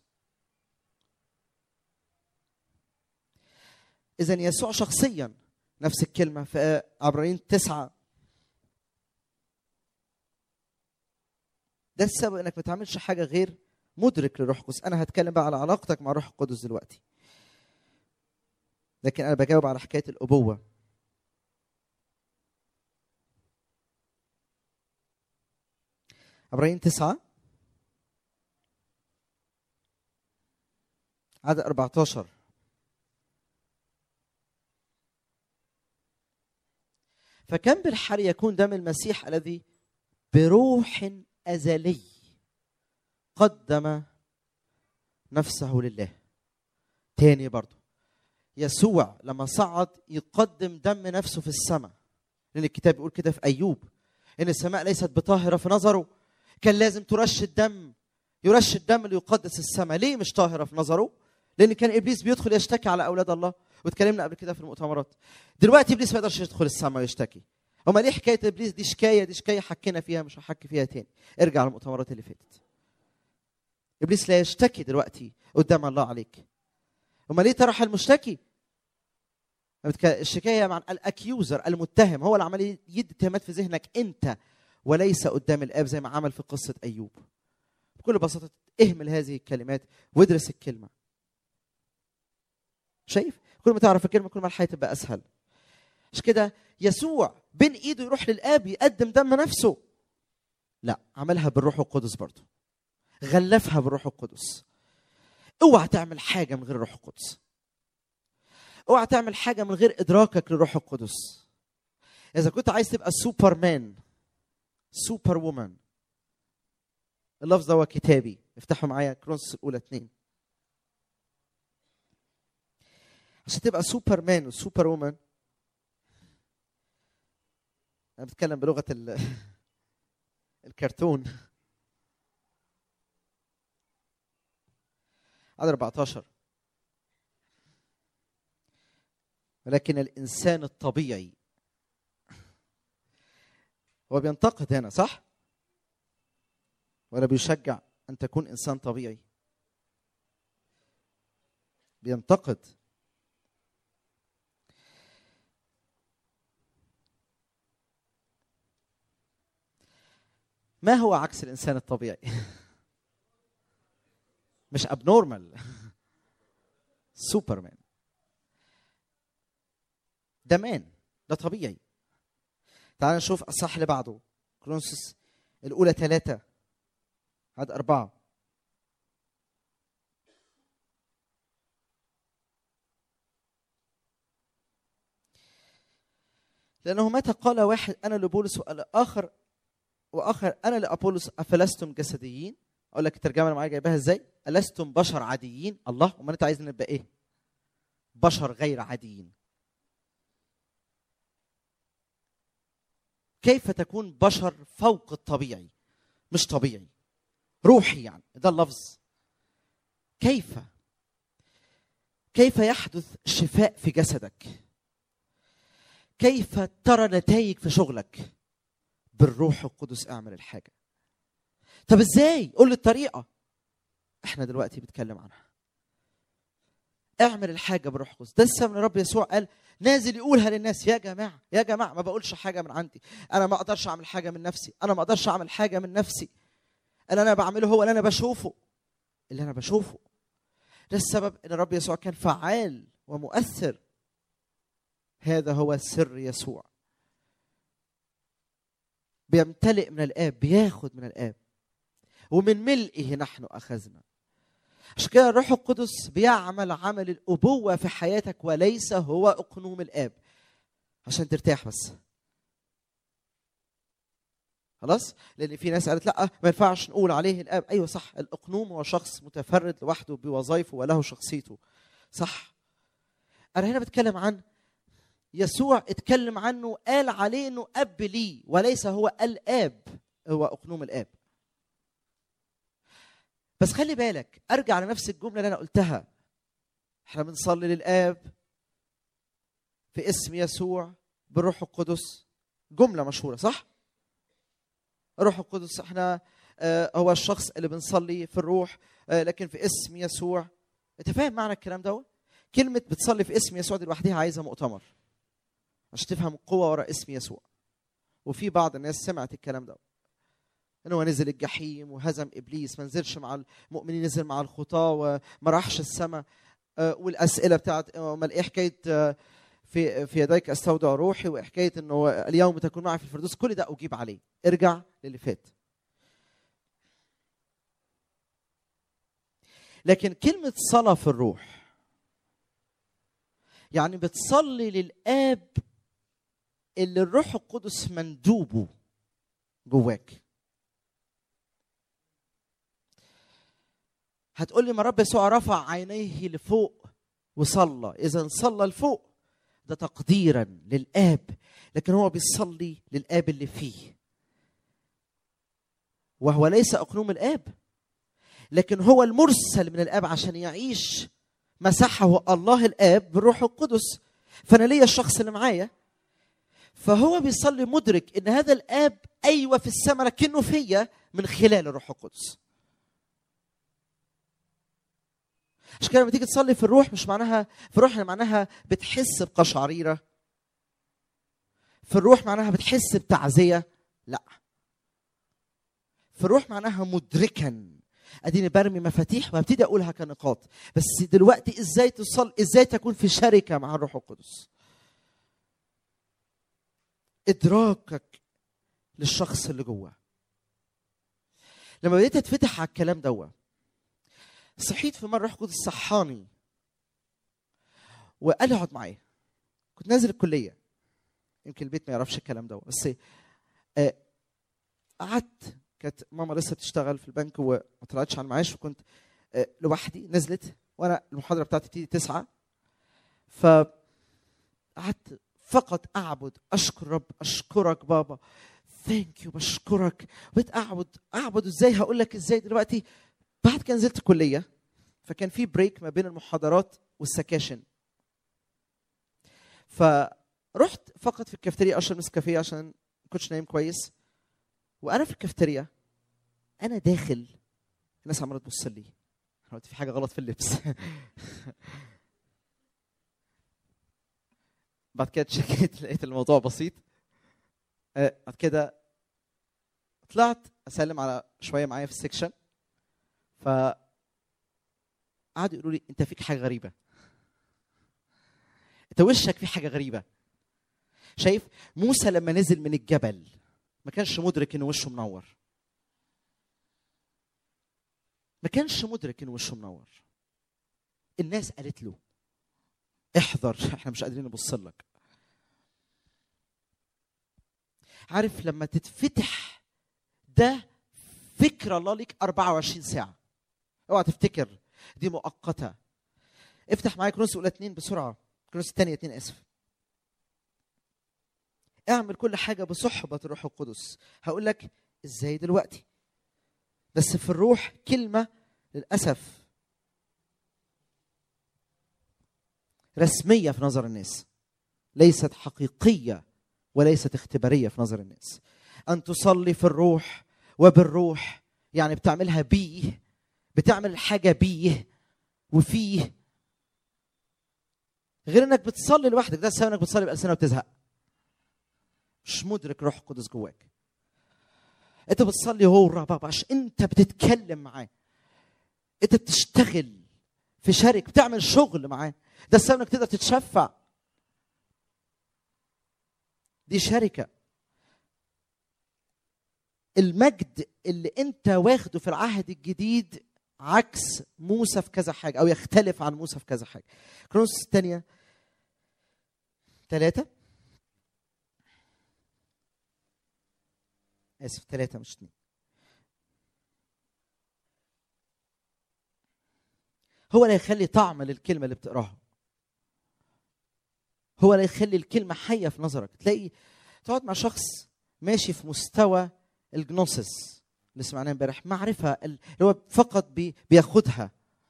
اذا يسوع شخصيا نفس الكلمه في عبرين تسعة ده السبب انك ما تعملش حاجه غير مدرك للروح القدس انا هتكلم بقى على علاقتك مع الروح القدس دلوقتي لكن انا بجاوب على حكايه الابوه عبرين تسعة عدد 14 فكم بالحر يكون دم المسيح الذي بروح أزلي قدم نفسه لله تاني برضو يسوع لما صعد يقدم دم نفسه في السماء لأن الكتاب بيقول كده في أيوب إن السماء ليست بطاهرة في نظره كان لازم ترش الدم يرش الدم ليقدس السماء ليه مش طاهرة في نظره لأن كان إبليس بيدخل يشتكي على أولاد الله واتكلمنا قبل كده في المؤتمرات دلوقتي إبليس ما يقدرش يدخل السماء ويشتكي أما ليه حكاية إبليس دي شكاية دي شكاية حكينا فيها مش هحكي فيها تاني ارجع للمؤتمرات اللي فاتت إبليس لا يشتكي دلوقتي قدام الله عليك أما ليه طرح المشتكي الشكاية مع الأكيوزر المتهم هو اللي عمال يدي اتهامات في ذهنك أنت وليس قدام الآب زي ما عمل في قصة أيوب بكل بساطة اهمل هذه الكلمات وادرس الكلمة شايف كل ما تعرف الكلمة كل ما الحياة تبقى أسهل مش كده يسوع بين ايده يروح للاب يقدم دم نفسه لا عملها بالروح القدس برضه غلفها بالروح القدس اوعى تعمل حاجه من غير الروح القدس اوعى تعمل حاجه من غير ادراكك للروح القدس اذا كنت عايز تبقى سوبر مان سوبر وومن اللفظ ده هو كتابي افتحوا معايا كرونس الاولى اتنين عشان تبقى سوبر مان وسوبر وومن انا بتكلم بلغه ال... الكرتون عدد 14 ولكن الانسان الطبيعي هو بينتقد هنا صح ولا بيشجع ان تكون انسان طبيعي بينتقد ما هو عكس الانسان الطبيعي مش ابنورمال سوبرمان ده مان ده طبيعي تعال نشوف الصح اللي بعده كرونسوس الاولى ثلاثة عدد أربعة لأنه متى قال واحد أنا لبولس والآخر وآخر أنا لأبولس أفلستم جسديين أقول لك الترجمة اللي معايا جايباها إزاي ألستم بشر عاديين الله أمال أنت عايز نبقى إيه بشر غير عاديين كيف تكون بشر فوق الطبيعي مش طبيعي روحي يعني ده اللفظ كيف كيف يحدث شفاء في جسدك كيف ترى نتائج في شغلك بالروح القدس اعمل الحاجه طب ازاي قول لي الطريقه احنا دلوقتي بنتكلم عنها اعمل الحاجه بالروح القدس ده السبب ان الرب يسوع قال نازل يقولها للناس يا جماعه يا جماعه ما بقولش حاجه من عندي انا ما اقدرش اعمل حاجه من نفسي انا ما اقدرش اعمل حاجه من نفسي اللي انا بعمله هو اللي انا بشوفه اللي انا بشوفه ده السبب ان الرب يسوع كان فعال ومؤثر هذا هو سر يسوع بيمتلئ من الاب بياخد من الاب ومن ملئه نحن اخذنا عشان كده الروح القدس بيعمل عمل الابوه في حياتك وليس هو اقنوم الاب عشان ترتاح بس خلاص لان في ناس قالت لا ما ينفعش نقول عليه الاب ايوه صح الاقنوم هو شخص متفرد لوحده بوظائفه وله شخصيته صح انا هنا بتكلم عن يسوع اتكلم عنه قال عليه انه اب لي وليس هو الاب هو اقنوم الاب بس خلي بالك ارجع لنفس الجمله اللي انا قلتها احنا بنصلي للاب في اسم يسوع بالروح القدس جمله مشهوره صح الروح القدس احنا آه هو الشخص اللي بنصلي في الروح آه لكن في اسم يسوع انت فاهم معنى الكلام ده كلمه بتصلي في اسم يسوع دي لوحدها عايزه مؤتمر عشان تفهم القوه ورا اسم يسوع وفي بعض الناس سمعت الكلام ده ان هو نزل الجحيم وهزم ابليس ما نزلش مع المؤمنين نزل مع الخطاه وما راحش السماء آه والاسئله بتاعت امال ايه حكايه آه في في يديك استودع روحي وحكايه انه اليوم تكون معي في الفردوس كل ده اجيب عليه ارجع للي فات لكن كلمه صلاه في الروح يعني بتصلي للاب اللي الروح القدس مندوبه جواك هتقول لي ما رب يسوع رفع عينيه لفوق وصلى اذا صلى لفوق ده تقديرا للاب لكن هو بيصلي للاب اللي فيه وهو ليس اقنوم الاب لكن هو المرسل من الاب عشان يعيش مسحه الله الاب بالروح القدس فانا ليا الشخص اللي معايا فهو بيصلي مدرك ان هذا الاب ايوه في السماء لكنه فيا من خلال الروح القدس عشان كده لما تيجي تصلي في الروح مش معناها في الروح معناها بتحس بقشعريره في الروح معناها بتحس بتعزيه لا في الروح معناها مدركا اديني برمي مفاتيح وابتدي اقولها كنقاط بس دلوقتي ازاي تصل ازاي تكون في شركه مع الروح القدس ادراكك للشخص اللي جوه لما بديت اتفتح على الكلام دوت صحيت في مره روح القدس صحاني وقال لي اقعد معايا كنت نازل الكليه يمكن البيت ما يعرفش الكلام ده بس آه قعدت كانت ماما لسه بتشتغل في البنك وما طلعتش على المعاش وكنت آه لوحدي نزلت وانا المحاضره بتاعتي بتيجي تسعة ف قعدت فقط اعبد اشكر رب اشكرك بابا ثانك يو بشكرك بقيت اعبد اعبد ازاي هقول لك ازاي دلوقتي بعد كده نزلت كليه فكان في بريك ما بين المحاضرات والسكاشن فرحت فقط في الكافتيريا اشرب نسكافيه عشان ما كنتش نايم كويس وانا في الكافتيريا انا داخل الناس عماله تبص لي انا قلت في حاجه غلط في اللبس بعد كده تشيكت لقيت الموضوع بسيط آه، بعد كده طلعت اسلم على شويه معايا في السكشن ف قعدوا يقولوا لي انت فيك حاجه غريبه انت وشك فيه حاجه غريبه شايف موسى لما نزل من الجبل ما كانش مدرك ان وشه منور ما كانش مدرك ان وشه منور الناس قالت له احذر احنا مش قادرين نبص لك عارف لما تتفتح ده فكر الله ليك 24 ساعة اوعى تفتكر دي مؤقتة افتح معايا كرونس اولى اتنين بسرعة كرونس الثانية اتنين اسف اعمل كل حاجة بصحبة الروح القدس هقول لك ازاي دلوقتي بس في الروح كلمة للأسف رسمية في نظر الناس ليست حقيقية وليست اختبارية في نظر الناس أن تصلي في الروح وبالروح يعني بتعملها بيه بتعمل الحاجة بيه وفيه غير انك بتصلي لوحدك ده السبب انك بتصلي بألسنة وتزهق مش مدرك روح القدس جواك انت بتصلي هو الرب عشان انت بتتكلم معاه انت بتشتغل في شركة بتعمل شغل معاه ده السبب انك تقدر تتشفع دي شركة المجد اللي انت واخده في العهد الجديد عكس موسى في كذا حاجة أو يختلف عن موسى في كذا حاجة كرونس الثانية ثلاثة آسف ثلاثة مش اثنين هو اللي يخلي طعم للكلمة اللي بتقراها هو اللي يخلي الكلمة حية في نظرك تلاقي تقعد مع شخص ماشي في مستوى الجنوسس اللي سمعناه امبارح معرفة اللي هو فقط بي بياخدها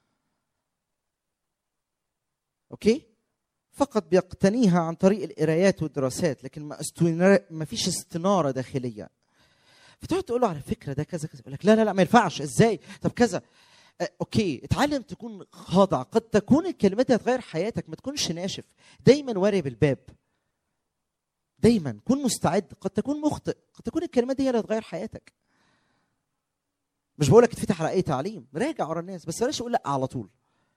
اوكي فقط بيقتنيها عن طريق القرايات والدراسات لكن ما استنار... ما فيش استناره داخليه فتقعد تقول له على فكره ده كذا كذا يقول لك لا لا لا ما ينفعش ازاي طب كذا آه، اوكي اتعلم تكون خاضع قد تكون الكلمات دي هتغير حياتك ما تكونش ناشف دايما واري بالباب دايما كن مستعد قد تكون مخطئ قد تكون الكلمات دي هي اللي هتغير حياتك مش بقول لك اتفتح على اي تعليم راجع ورا الناس بس بلاش اقول لا على طول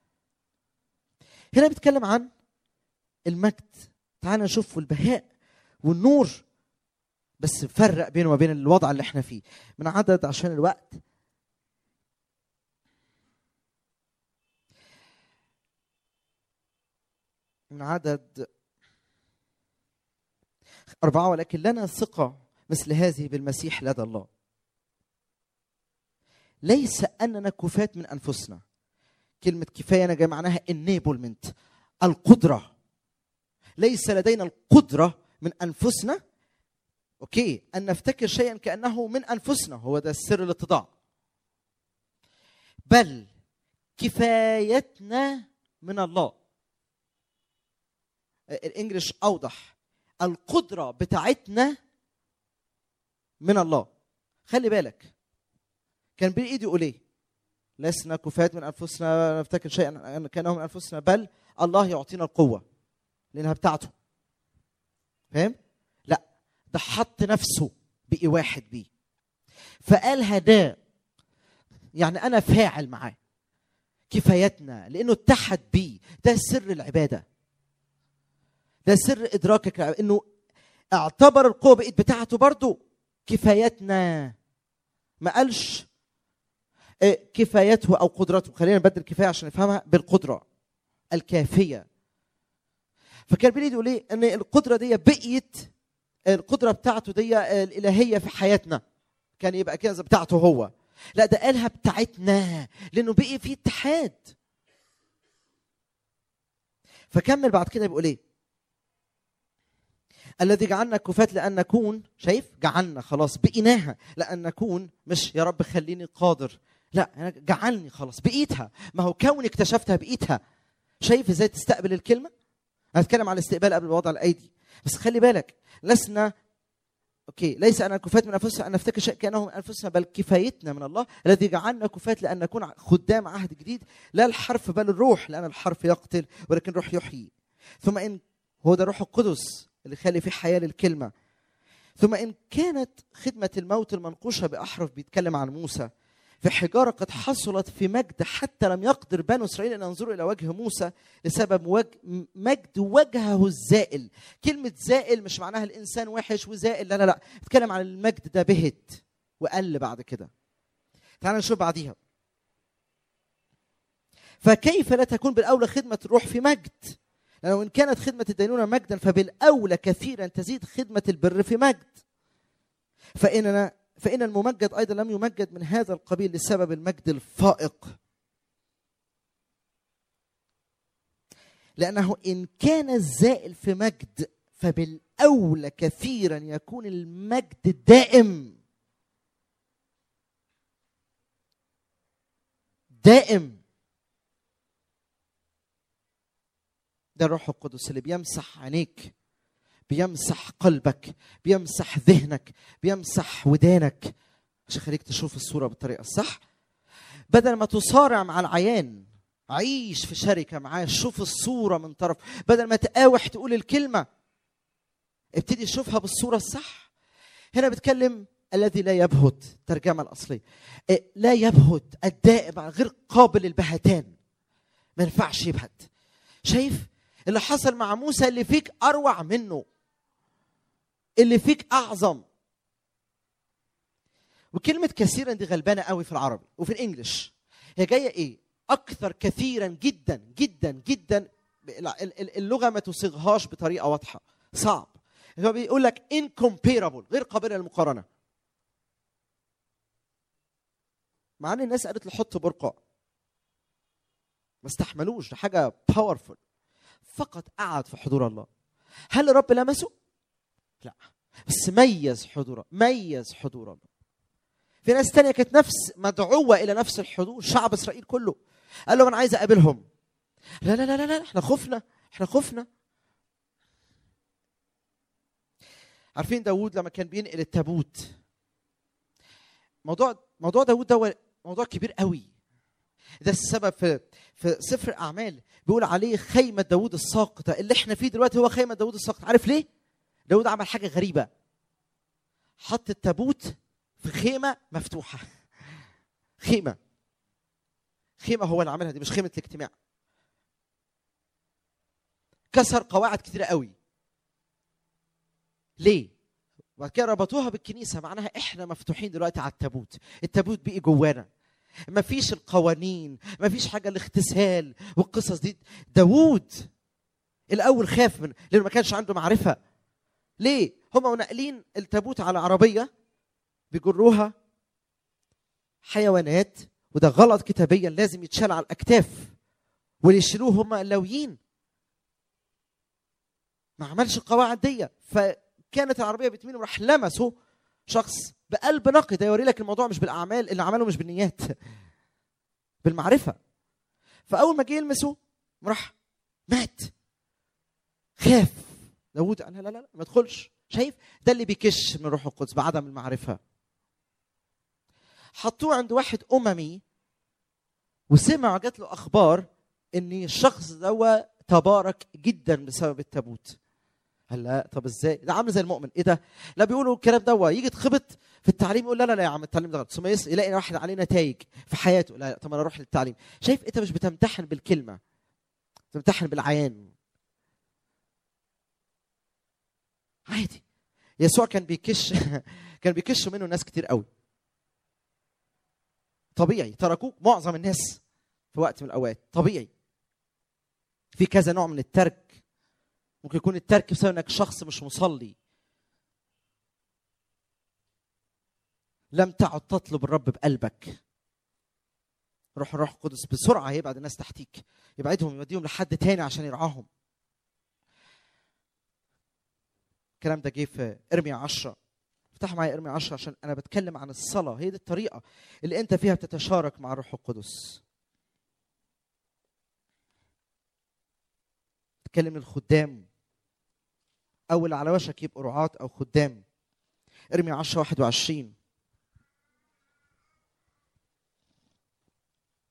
هنا بيتكلم عن المجد تعال نشوف البهاء والنور بس فرق بينه وبين الوضع اللي احنا فيه من عدد عشان الوقت من عدد أربعة ولكن لنا ثقة مثل هذه بالمسيح لدى الله ليس أننا كفاة من أنفسنا كلمة كفاية أنا جاي معناها enablement القدرة ليس لدينا القدرة من أنفسنا أوكي أن نفتكر شيئا كأنه من أنفسنا هو ده السر الاتضاع بل كفايتنا من الله الانجليش اوضح القدره بتاعتنا من الله خلي بالك كان بين ايدي يقول ايه لسنا كفاة من انفسنا نفتكر شيئا كانه من انفسنا بل الله يعطينا القوه لانها بتاعته فاهم لا ده حط نفسه بقي واحد بيه فقالها ده يعني انا فاعل معاه كفايتنا لانه اتحد بيه ده سر العباده ده سر ادراكك انه اعتبر القوه بقت بتاعته برضه كفايتنا ما قالش إيه، كفايته او قدرته خلينا نبدل كفايه عشان نفهمها بالقدره الكافيه فكان بيريد يقول ايه ان القدره دي بقيت القدره بتاعته دي الالهيه في حياتنا كان يبقى كده بتاعته هو لا ده قالها بتاعتنا لانه بقي في اتحاد فكمل بعد كده بيقول ايه الذي جعلنا كفاة لأن نكون شايف جعلنا خلاص بقيناها لأن نكون مش يا رب خليني قادر لا أنا جعلني خلاص بقيتها ما هو كوني اكتشفتها بقيتها شايف ازاي تستقبل الكلمة أنا هتكلم على الاستقبال قبل وضع الأيدي بس خلي بالك لسنا اوكي ليس انا كفاة من انفسنا ان نفتكر شيء كانه من انفسنا بل كفايتنا من الله الذي جعلنا كفاة لان نكون خدام عهد جديد لا الحرف بل الروح لان الحرف يقتل ولكن الروح يحيي ثم ان هو ده الروح القدس اللي خلي فيه حياه للكلمه ثم ان كانت خدمه الموت المنقوشه باحرف بيتكلم عن موسى في حجاره قد حصلت في مجد حتى لم يقدر بنو اسرائيل ان ينظروا الى وجه موسى لسبب وجه مجد وجهه الزائل كلمه زائل مش معناها الانسان وحش وزائل لا لا لا بتكلم عن المجد ده بهت وقل بعد كده تعال نشوف بعديها فكيف لا تكون بالاولى خدمه الروح في مجد لأنه إن كانت خدمة الدينونة مجدا فبالأولى كثيرا تزيد خدمة البر في مجد فإننا فإن الممجد أيضا لم يمجد من هذا القبيل لسبب المجد الفائق لأنه إن كان الزائل في مجد فبالأولى كثيرا يكون المجد الدائم دائم ده الروح القدس اللي بيمسح عينيك بيمسح قلبك بيمسح ذهنك بيمسح ودانك عشان يخليك تشوف الصوره بالطريقه الصح بدل ما تصارع مع العيان عيش في شركه معاه شوف الصوره من طرف بدل ما تقاوح تقول الكلمه ابتدي شوفها بالصوره الصح هنا بتكلم الذي لا يبهت الترجمه الاصليه إيه، لا يبهت الدائم غير قابل للبهتان ما ينفعش يبهت شايف اللي حصل مع موسى اللي فيك اروع منه اللي فيك اعظم وكلمة كثيرا دي غلبانة قوي في العربي وفي الانجليش هي جاية ايه؟ أكثر كثيرا جدا جدا جدا اللغة ما تصيغهاش بطريقة واضحة صعب هو بيقول لك incomparable غير قابلة للمقارنة مع ان الناس قالت له حط برقع ما استحملوش ده حاجة باورفول فقط قعد في حضور الله هل الرب لمسه؟ لا بس ميز حضوره ميز حضور الله في ناس تانية كانت نفس مدعوة إلى نفس الحضور شعب إسرائيل كله قال لهم أنا عايز أقابلهم لا لا لا لا, لا. احنا خفنا احنا خفنا عارفين داوود لما كان بينقل التابوت موضوع موضوع داوود ده موضوع كبير قوي ده السبب في في سفر الاعمال بيقول عليه خيمه داوود الساقطه اللي احنا فيه دلوقتي هو خيمه داوود الساقطه عارف ليه داوود عمل حاجه غريبه حط التابوت في خيمه مفتوحه خيمه خيمه هو اللي عملها دي مش خيمه الاجتماع كسر قواعد كتيره قوي ليه وبعد كده ربطوها بالكنيسه معناها احنا مفتوحين دلوقتي على التابوت التابوت بقي جوانا ما فيش القوانين ما فيش حاجة الاغتسال والقصص دي داوود الأول خاف من لأنه ما كانش عنده معرفة ليه؟ هم ناقلين التابوت على عربية بيجروها حيوانات وده غلط كتابيا لازم يتشال على الأكتاف واللي يشيلوه هم اللاويين ما عملش القواعد دي فكانت العربية بتميل وراح لمسه شخص بقلب نقي ده يوري لك الموضوع مش بالاعمال اللي عمله مش بالنيات بالمعرفه فاول ما جه يلمسه راح مات خاف داوود قال لا لا لا ما تدخلش شايف ده اللي بيكش من روح القدس بعدم المعرفه حطوه عند واحد اممي وسمع جات له اخبار ان الشخص ده تبارك جدا بسبب التابوت قال لا طب ازاي ده عامل زي المؤمن ايه ده لا بيقولوا الكلام ده يجي يتخبط في التعليم يقول لا لا لا يا عم التعليم ده غلط ثم يلاقي واحد عليه نتائج في حياته لا طب انا اروح للتعليم شايف انت مش بتمتحن بالكلمه بتمتحن بالعيان عادي يسوع كان بيكش كان بيكش منه ناس كتير قوي طبيعي تركوه معظم الناس في وقت من الاوقات طبيعي في كذا نوع من الترك ممكن يكون الترك بسبب انك شخص مش مصلي لم تعد تطلب الرب بقلبك روح الروح القدس بسرعه هيبعد الناس تحتيك يبعدهم يوديهم لحد تاني عشان يرعاهم الكلام ده جه في ارميا 10 افتح معايا ارميا 10 عشان انا بتكلم عن الصلاه هي دي الطريقه اللي انت فيها بتتشارك مع الروح القدس تكلم الخدام او اللي على وشك يبقوا رعاة او خدام ارمي 10 21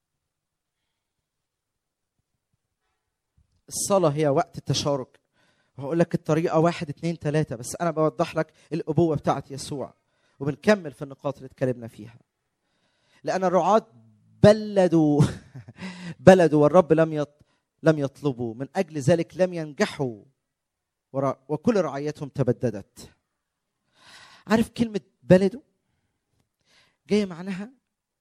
الصلاة هي وقت التشارك وهقول لك الطريقة واحد اتنين تلاتة بس أنا بوضح لك الأبوة بتاعت يسوع وبنكمل في النقاط اللي اتكلمنا فيها لأن الرعاة بلدوا بلدوا والرب لم يط... لم يطلبوا من أجل ذلك لم ينجحوا ورا... وكل رعايتهم تبددت عارف كلمة بلدوا جاية معناها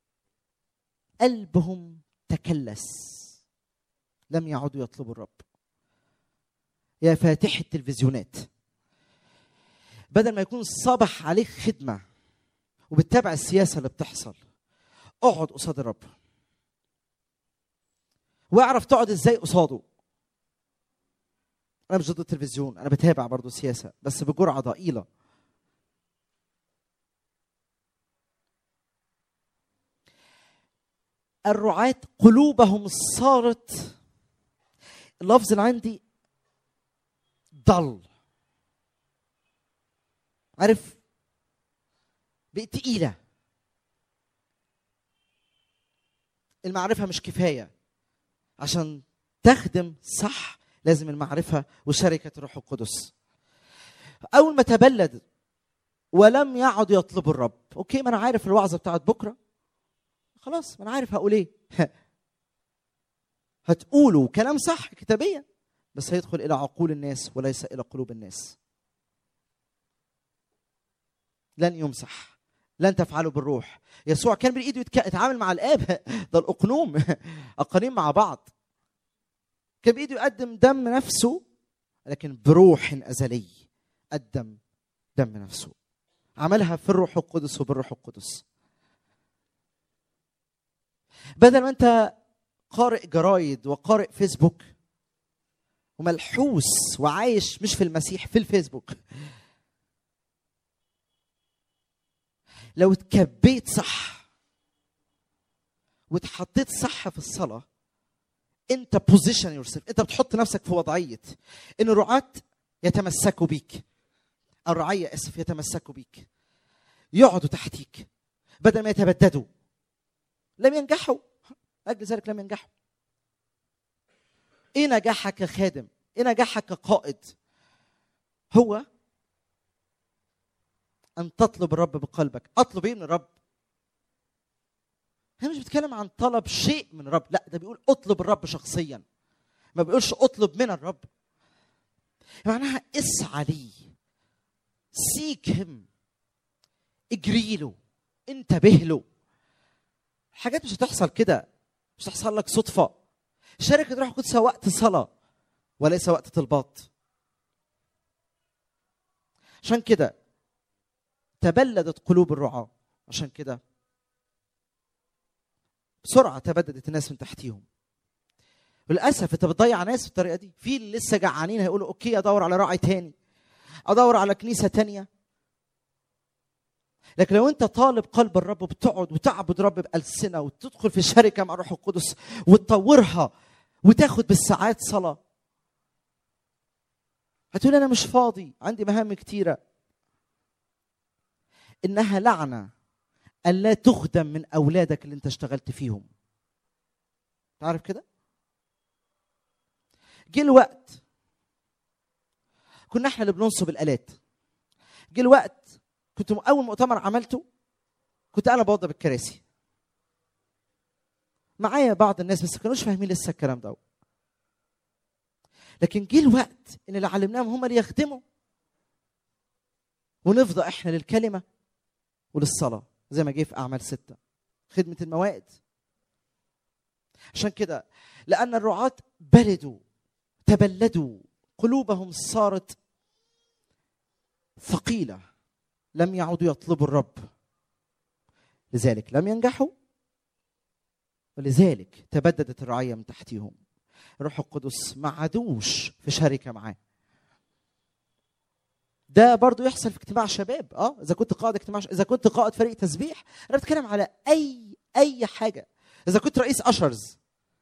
قلبهم تكلس لم يعودوا يطلبوا الرب يا فاتح التلفزيونات بدل ما يكون صبح عليك خدمة وبتتابع السياسة اللي بتحصل اقعد قصاد الرب واعرف تقعد ازاي قصاده انا مش ضد التلفزيون انا بتابع برضو سياسة بس بجرعة ضئيلة الرعاة قلوبهم صارت اللفظ اللي عندي ضل عارف بقت تقيلة المعرفة مش كفاية عشان تخدم صح لازم المعرفة وشركة الروح القدس أول ما تبلد ولم يعد يطلب الرب أوكي ما أنا عارف الوعظة بتاعت بكرة خلاص ما أنا عارف هقول إيه هتقولوا كلام صح كتابيا بس هيدخل الى عقول الناس وليس الى قلوب الناس لن يمسح لن تفعلوا بالروح يسوع كان بايده يتك- يتعامل مع الاب ده الاقنوم اقانيم مع بعض كان بايده يقدم دم نفسه لكن بروح ازلي قدم دم نفسه عملها في الروح القدس وبالروح القدس بدل ما انت قارئ جرايد وقارئ فيسبوك وملحوس وعايش مش في المسيح في الفيسبوك لو اتكبيت صح واتحطيت صح في الصلاة انت بوزيشن يور انت بتحط نفسك في وضعية ان الرعاة يتمسكوا بيك الرعية اسف يتمسكوا بيك يقعدوا تحتيك بدل ما يتبددوا لم ينجحوا أجل ذلك لم ينجحوا ايه نجاحك كخادم ايه نجاحك كقائد هو ان تطلب الرب بقلبك اطلب ايه من الرب هنا مش بيتكلم عن طلب شيء من الرب لا ده بيقول اطلب الرب شخصيا ما بيقولش اطلب من الرب معناها اسعى ليه سيك هم اجري له انتبه له حاجات مش هتحصل كده مش هتحصل لك صدفه شركة روح القدس وقت صلاة وليس وقت طلبات عشان كده تبلدت قلوب الرعاة عشان كده بسرعة تبددت الناس من تحتيهم للأسف أنت بتضيع ناس بالطريقة دي في اللي لسه جعانين هيقولوا أوكي أدور على راعي تاني أدور على كنيسة تانية لكن لو انت طالب قلب الرب بتقعد وتعبد رب بألسنة وتدخل في شركة مع الروح القدس وتطورها وتاخد بالساعات صلاة هتقول أنا مش فاضي عندي مهام كتيرة إنها لعنة ألا تخدم من أولادك اللي أنت اشتغلت فيهم تعرف كده؟ جه الوقت كنا احنا اللي بننصب الآلات جه الوقت كنت اول مؤتمر عملته كنت انا بوضب الكراسي معايا بعض الناس بس ما كانوش فاهمين لسه الكلام ده لكن جه الوقت ان اللي علمناهم هم اللي يخدموا ونفضى احنا للكلمه وللصلاه زي ما جه في اعمال سته خدمه الموائد عشان كده لان الرعاة بلدوا تبلدوا قلوبهم صارت ثقيله لم يعودوا يطلبوا الرب لذلك لم ينجحوا ولذلك تبددت الرعيه من تحتهم الروح القدس ما عادوش في شركه معاه ده برضو يحصل في اجتماع شباب اه اذا كنت قائد اجتماع ش... اذا كنت قائد فريق تسبيح انا بتكلم على اي اي حاجه اذا كنت رئيس اشرز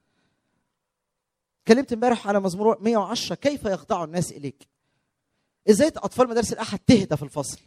اتكلمت امبارح على مزمور 110 كيف يخضع الناس اليك ازاي اطفال مدارس الاحد تهدى في الفصل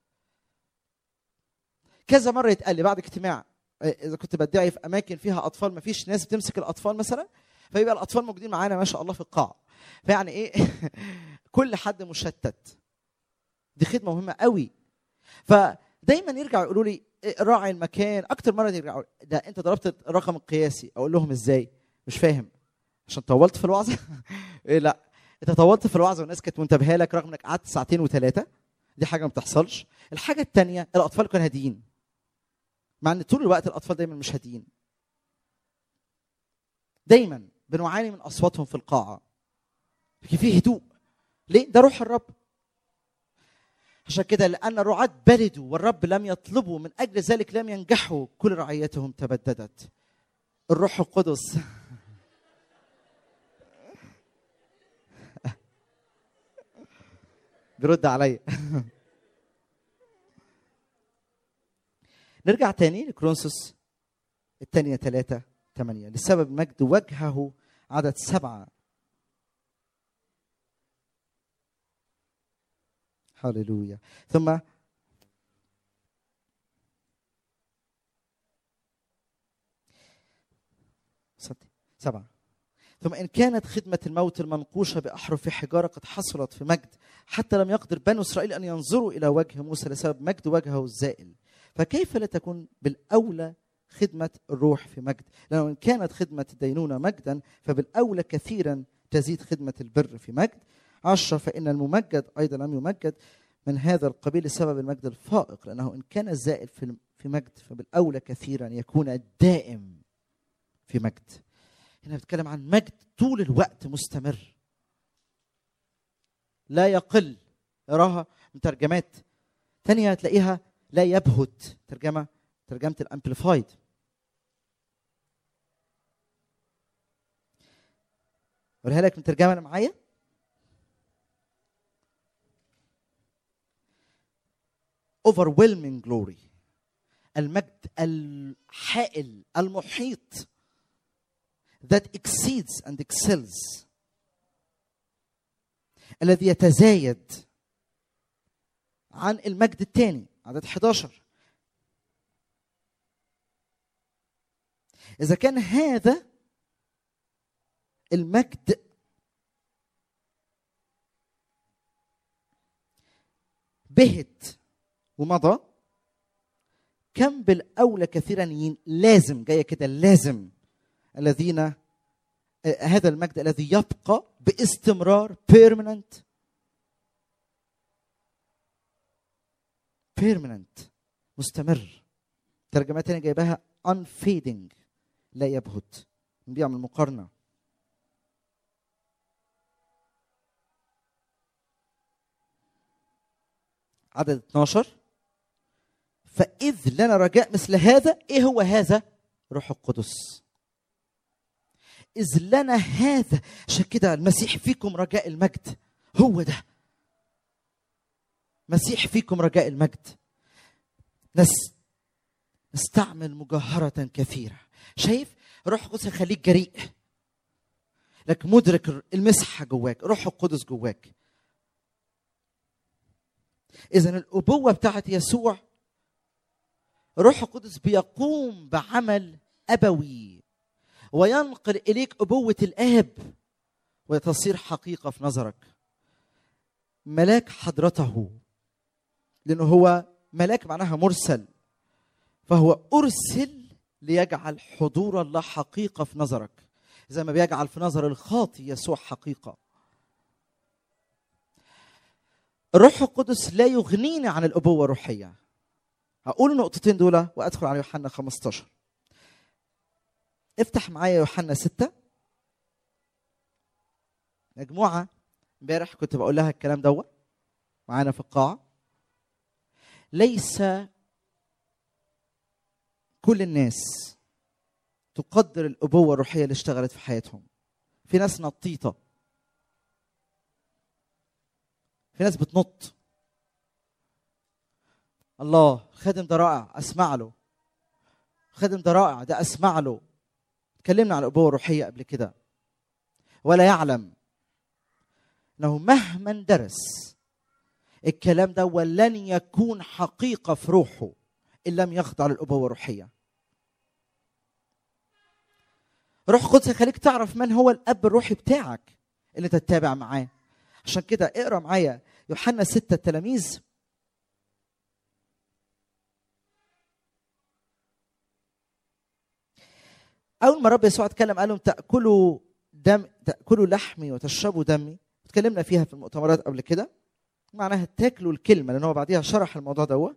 كذا مره يتقال لي بعد اجتماع اذا كنت بدعي في اماكن فيها اطفال ما فيش ناس بتمسك الاطفال مثلا فيبقى الاطفال موجودين معانا ما شاء الله في القاعه فيعني ايه كل حد مشتت دي خدمه مهمه قوي فدايما يرجعوا يقولوا لي إيه، راعي المكان اكتر مره يرجعوا ده انت ضربت الرقم القياسي اقول لهم ازاي مش فاهم عشان طولت في الوعظه إيه لا انت طولت في الوعظه والناس كانت منتبهه لك رغم انك قعدت ساعتين وثلاثه دي حاجه ما بتحصلش الحاجه الثانيه الاطفال كانوا هاديين مع ان طول الوقت الاطفال دايما مش هاديين دايما بنعاني من اصواتهم في القاعه لكن في هدوء ليه ده روح الرب عشان كده لان الرعاة بردوا والرب لم يطلبوا من اجل ذلك لم ينجحوا كل رعيتهم تبددت الروح القدس بيرد عليا نرجع تاني لكرونسوس الثانية ثلاثة ثمانية لسبب مجد وجهه عدد سبعة هللويا ثم صدق سبعة ثم إن كانت خدمة الموت المنقوشة بأحرف حجارة قد حصلت في مجد حتى لم يقدر بنو إسرائيل أن ينظروا إلى وجه موسى لسبب مجد وجهه الزائل فكيف لا تكون بالأولى خدمة الروح في مجد لأنه إن كانت خدمة الدينونة مجدا فبالأولى كثيرا تزيد خدمة البر في مجد عشرة فإن الممجد أيضا لم يمجد من هذا القبيل لسبب المجد الفائق لأنه إن كان الزائل في في مجد فبالأولى كثيرا يكون الدائم في مجد هنا بتكلم عن مجد طول الوقت مستمر لا يقل اراها من ترجمات تانية هتلاقيها لا يبهت ترجمة ترجمة الامبليفايد اقولها لك من ترجمة انا معايا overwhelming glory المجد الحائل المحيط that exceeds and excels الذي يتزايد عن المجد الثاني عدد 11 إذا كان هذا المجد بهت ومضى كم بالأولى كثيرا لازم جاية كده لازم الذين آه، هذا المجد الذي يبقى باستمرار permanent permanent مستمر ترجمات تانية جايباها unfading لا يبهت بيعمل مقارنة عدد 12 فإذ لنا رجاء مثل هذا إيه هو هذا؟ روح القدس إذ لنا هذا عشان كده المسيح فيكم رجاء المجد هو ده مسيح فيكم رجاء المجد نس نستعمل مجاهرة كثيرة شايف روح القدس يخليك جريء لك مدرك المسحة جواك روح القدس جواك إذا الأبوة بتاعت يسوع روح القدس بيقوم بعمل أبوي وينقل إليك أبوة الآب وتصير حقيقة في نظرك ملاك حضرته لأنه هو ملاك معناها مرسل فهو أرسل ليجعل حضور الله حقيقة في نظرك زي ما بيجعل في نظر الخاطي يسوع حقيقة الروح القدس لا يغنيني عن الأبوة الروحية هقول النقطتين دول وأدخل على يوحنا 15 افتح معايا يوحنا ستة مجموعة امبارح كنت بقول لها الكلام دوت معانا في القاعة ليس كل الناس تقدر الأبوة الروحية اللي اشتغلت في حياتهم في ناس نطيطة في ناس بتنط الله خادم ده رائع اسمع له خادم ده رائع ده اسمع له اتكلمنا عن الابوه الروحيه قبل كده ولا يعلم انه مهما درس الكلام ده ولن يكون حقيقه في روحه ان لم يخضع للابوه الروحيه روح قدس يخليك تعرف من هو الاب الروحي بتاعك اللي انت تتابع معاه عشان كده اقرا معايا يوحنا ستة التلاميذ اول ما رب يسوع اتكلم قال لهم تاكلوا دم تاكلوا لحمي وتشربوا دمي اتكلمنا فيها في المؤتمرات قبل كده معناها تاكلوا الكلمه لان هو بعديها شرح الموضوع ده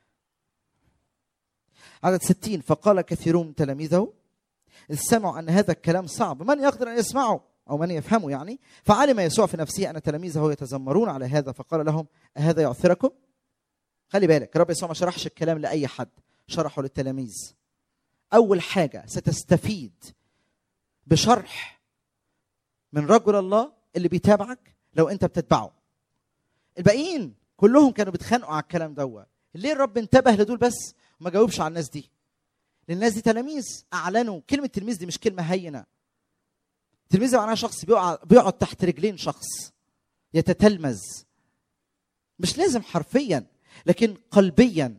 عدد ستين فقال كثيرون من تلاميذه إذ سمعوا أن هذا الكلام صعب من يقدر أن يسمعه أو من يفهمه يعني فعلم يسوع في نفسه أن تلاميذه يتذمرون على هذا فقال لهم أهذا يعثركم خلي بالك رب يسوع ما شرحش الكلام لأي حد شرحه للتلاميذ أول حاجة ستستفيد بشرح من رجل الله اللي بيتابعك لو أنت بتتبعه الباقيين كلهم كانوا بيتخانقوا على الكلام دوت ليه الرب انتبه لدول بس وما جاوبش على الناس دي لان الناس دي تلاميذ اعلنوا كلمه تلميذ دي مش كلمه هينه تلميذ معناها شخص بيقع بيقعد تحت رجلين شخص يتتلمذ مش لازم حرفيا لكن قلبيا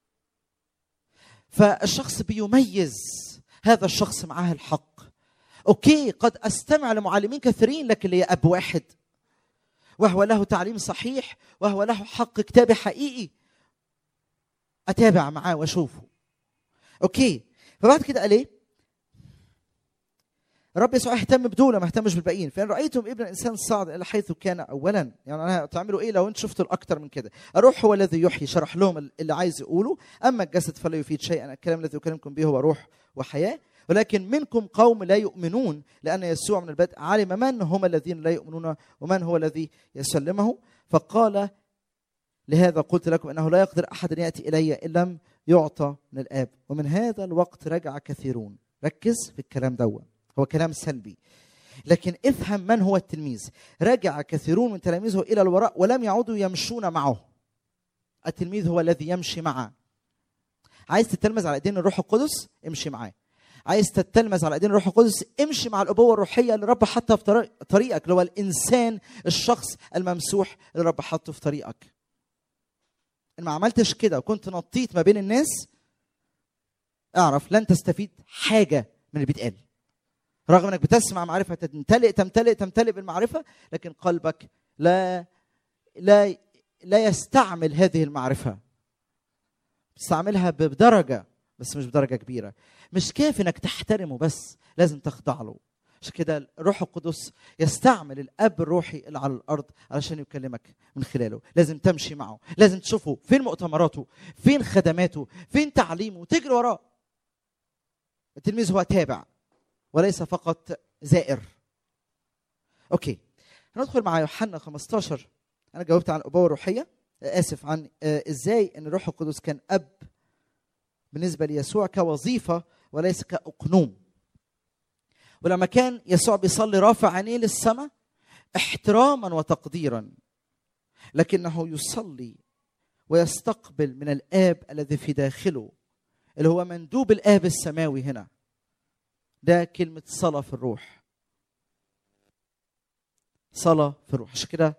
فالشخص بيميز هذا الشخص معاه الحق اوكي قد استمع لمعلمين كثيرين لكن لي اب واحد وهو له تعليم صحيح وهو له حق كتابي حقيقي اتابع معاه واشوفه اوكي فبعد كده قال ايه الرب يسوع اهتم بدول ما اهتمش بالباقيين فان رايتم ابن الانسان صعد الى حيث كان اولا يعني انا تعملوا ايه لو انت شفتوا الاكثر من كده الروح هو الذي يحيي شرح لهم اللي عايز يقوله اما الجسد فلا يفيد شيئا الكلام الذي اكلمكم به هو روح وحياه ولكن منكم قوم لا يؤمنون لان يسوع من البدء علم من هم الذين لا يؤمنون ومن هو الذي يسلمه فقال لهذا قلت لكم انه لا يقدر احد ان ياتي الي ان لم يعطى من الاب ومن هذا الوقت رجع كثيرون ركز في الكلام دوت هو كلام سلبي لكن افهم من هو التلميذ رجع كثيرون من تلاميذه الى الوراء ولم يعودوا يمشون معه التلميذ هو الذي يمشي معه عايز تتلمذ على ايدين الروح القدس امشي معاه عايز تتلمذ على ايدين الروح القدس امشي مع الابوه الروحيه اللي رب حطها في طريق طريقك اللي هو الانسان الشخص الممسوح اللي رب حطه في طريقك ان ما عملتش كده وكنت نطيت ما بين الناس اعرف لن تستفيد حاجه من اللي بيتقال رغم انك بتسمع معرفه تمتلئ تمتلئ تمتلئ بالمعرفه لكن قلبك لا لا لا يستعمل هذه المعرفه تستعملها بدرجه بس مش بدرجه كبيره مش كافي انك تحترمه بس لازم تخضع له عشان كده الروح القدس يستعمل الاب الروحي اللي على الارض علشان يكلمك من خلاله لازم تمشي معه لازم تشوفه فين مؤتمراته فين خدماته فين تعليمه تجري وراه التلميذ هو تابع وليس فقط زائر اوكي هندخل مع يوحنا 15 انا جاوبت عن الابوه الروحيه اسف عن ازاي ان الروح القدس كان اب بالنسبه ليسوع كوظيفه وليس كاقنوم ولما كان يسوع بيصلي رافع عينيه للسماء احتراما وتقديرا لكنه يصلي ويستقبل من الاب الذي في داخله اللي هو مندوب الاب السماوي هنا ده كلمه صلاه في الروح صلاه في الروح عشان كده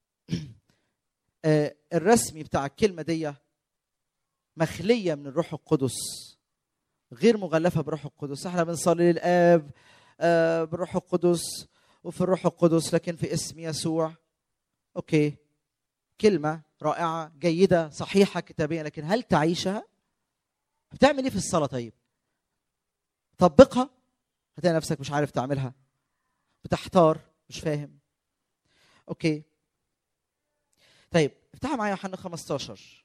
الرسمي بتاع الكلمه دي مخليه من الروح القدس غير مغلفه بروح القدس احنا بنصلي للاب آه بالروح القدس وفي الروح القدس لكن في اسم يسوع اوكي كلمه رائعه جيده صحيحه كتابيا لكن هل تعيشها بتعمل ايه في الصلاه طيب طبقها هتلاقي نفسك مش عارف تعملها بتحتار مش فاهم اوكي طيب افتحوا معايا يوحنا 15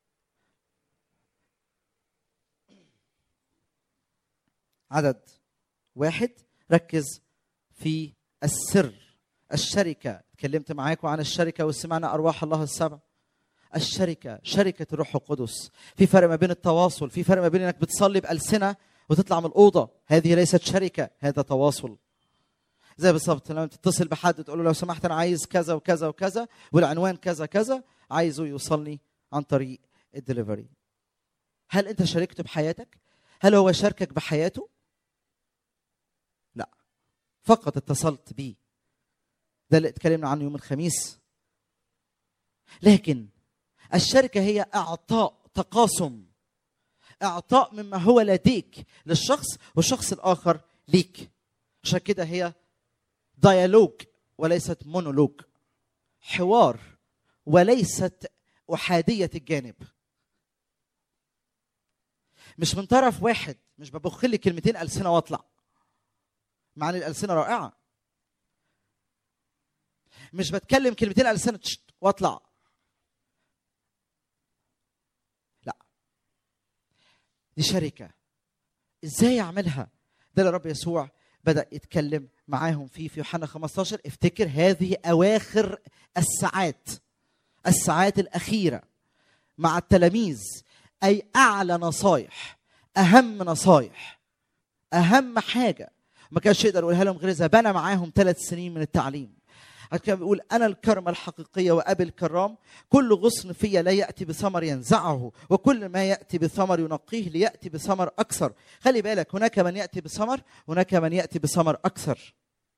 عدد واحد ركز في السر الشركة تكلمت معاكم عن الشركة وسمعنا أرواح الله السبع الشركة شركة الروح القدس في فرق ما بين التواصل في فرق ما بين انك بتصلي بألسنة وتطلع من الأوضة هذه ليست شركة هذا تواصل زي بالظبط لما تتصل بحد تقول له لو سمحت انا عايز كذا وكذا وكذا والعنوان كذا كذا عايزه يوصلني عن طريق الدليفري هل انت شاركته بحياتك هل هو شاركك بحياته لا فقط اتصلت بيه ده اللي اتكلمنا عنه يوم الخميس لكن الشركه هي اعطاء تقاسم اعطاء مما هو لديك للشخص والشخص الاخر ليك عشان كده هي ديالوج وليست مونولوج حوار وليست احاديه الجانب مش من طرف واحد مش ببخ لي كلمتين السنه واطلع مع ان الالسنه رائعه مش بتكلم كلمتين السنه تشت واطلع لا دي شركه ازاي اعملها ده اللي رب يسوع بدا يتكلم معاهم فيه في يوحنا 15 افتكر هذه اواخر الساعات الساعات الاخيره مع التلاميذ اي اعلى نصايح اهم نصايح اهم حاجه ما كانش يقدر يقولها لهم غير اذا بنى معاهم ثلاث سنين من التعليم عشان كده بيقول انا الكرمه الحقيقيه وابي الكرام كل غصن في لا ياتي بثمر ينزعه وكل ما ياتي بثمر ينقيه لياتي بثمر اكثر خلي بالك هناك من ياتي بثمر هناك من ياتي بثمر اكثر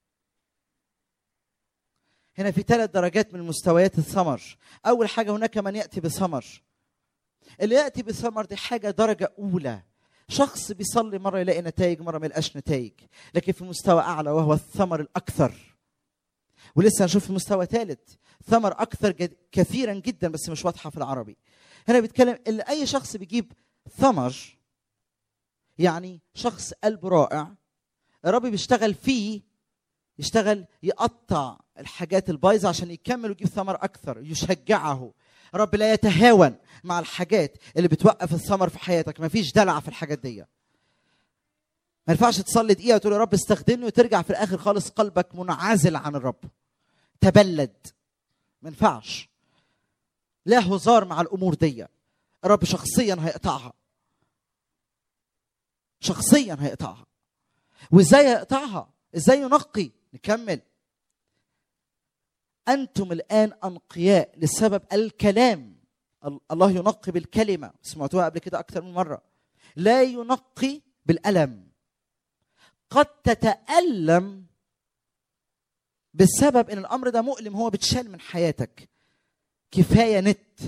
هنا في ثلاث درجات من مستويات الثمر اول حاجه هناك من ياتي بثمر اللي ياتي بثمر دي حاجه درجه اولى شخص بيصلي مره يلاقي نتائج مره ما يلقاش نتائج لكن في مستوى اعلى وهو الثمر الاكثر ولسه هنشوف في مستوى ثالث ثمر اكثر جد كثيرا جدا بس مش واضحه في العربي هنا بيتكلم ان اي شخص بيجيب ثمر يعني شخص قلبه رائع الرب بيشتغل فيه يشتغل يقطع الحاجات البايظه عشان يكمل ويجيب ثمر اكثر يشجعه رب لا يتهاون مع الحاجات اللي بتوقف الثمر في حياتك ما فيش دلع في الحاجات دي ما ينفعش تصلي دقيقه وتقول يا رب استخدمني وترجع في الاخر خالص قلبك منعزل عن الرب تبلد ما ينفعش لا هزار مع الامور دي الرب شخصيا هيقطعها شخصيا هيقطعها وازاي هيقطعها ازاي ينقي نكمل انتم الان انقياء لسبب الكلام الله ينقي بالكلمه سمعتوها قبل كده اكثر من مره لا ينقي بالالم قد تتالم بسبب ان الامر ده مؤلم هو بتشال من حياتك كفايه نت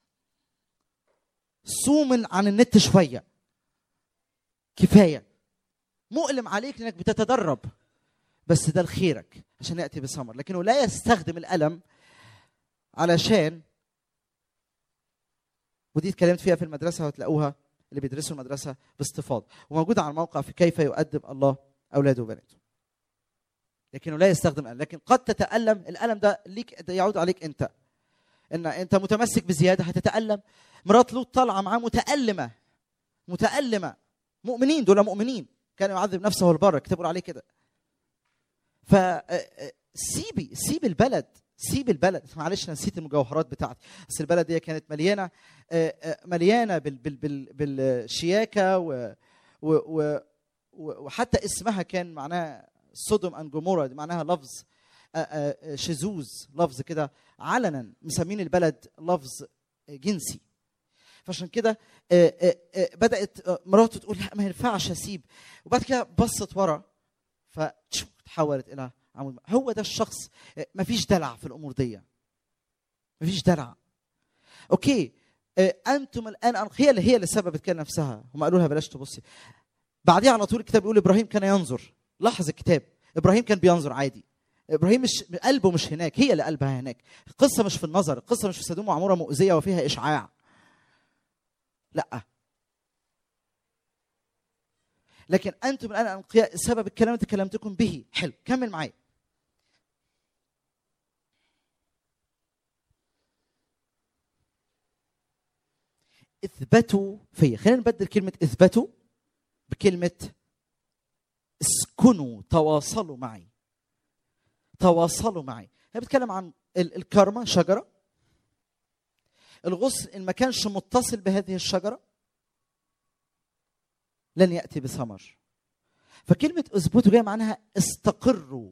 صوم عن النت شويه كفايه مؤلم عليك لانك بتتدرب بس ده لخيرك عشان ياتي بثمر لكنه لا يستخدم الالم علشان ودي اتكلمت فيها في المدرسه وتلاقوها اللي بيدرسوا المدرسه باستفاضه وموجوده على الموقع في كيف يؤدب الله اولاده وبناته لكنه لا يستخدم الالم لكن قد تتالم الالم ده ليك ده يعود عليك انت ان انت متمسك بزياده هتتالم مرات لوط طالعه معاه متالمه متالمه مؤمنين دول مؤمنين كان يعذب نفسه والبر كتبوا عليه كده ف سيبي سيب البلد سيب البلد معلش نسيت المجوهرات بتاعتي بس البلد دي كانت مليانه مليانه بال بال بال بالشياكه و و وحتى اسمها كان معناها سودوم اند جومورا معناها لفظ شذوذ لفظ كده علنا مسمين البلد لفظ جنسي فعشان كده بدات مراته تقول لا ما ينفعش اسيب وبعد كده بصت ورا فتحولت الى عمود هو ده الشخص ما فيش دلع في الامور دي ما فيش دلع اوكي انتم الان هي اللي هي اللي سببت كده نفسها هم قالوا لها بلاش تبصي بعديها على طول الكتاب بيقول ابراهيم كان ينظر لاحظ الكتاب ابراهيم كان بينظر عادي ابراهيم مش قلبه مش هناك هي اللي قلبها هناك القصه مش في النظر القصه مش في سدوم وعموره مؤذيه وفيها اشعاع لا لكن انتم الان انقياء سبب الكلام اللي تكلمتكم به حلو كمل معايا اثبتوا فيا خلينا نبدل كلمه اثبتوا بكلمه اسكنوا تواصلوا معي تواصلوا معي هي بتكلم عن الكرمه شجره الغصن ان ما كانش متصل بهذه الشجره لن ياتي بثمر فكلمه اثبتوا جايه معناها استقروا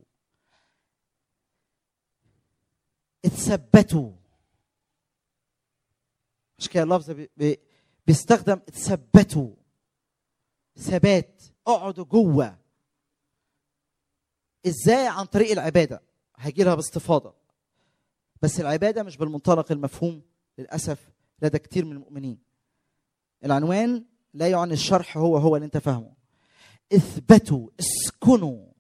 اتثبتوا مش كده اللفظ بي بي بيستخدم اتثبتوا ثبات اقعدوا جوه ازاي عن طريق العباده هيجي لها باستفاضه بس العباده مش بالمنطلق المفهوم للاسف لدى كتير من المؤمنين العنوان لا يعني الشرح هو هو اللي انت فاهمه اثبتوا اسكنوا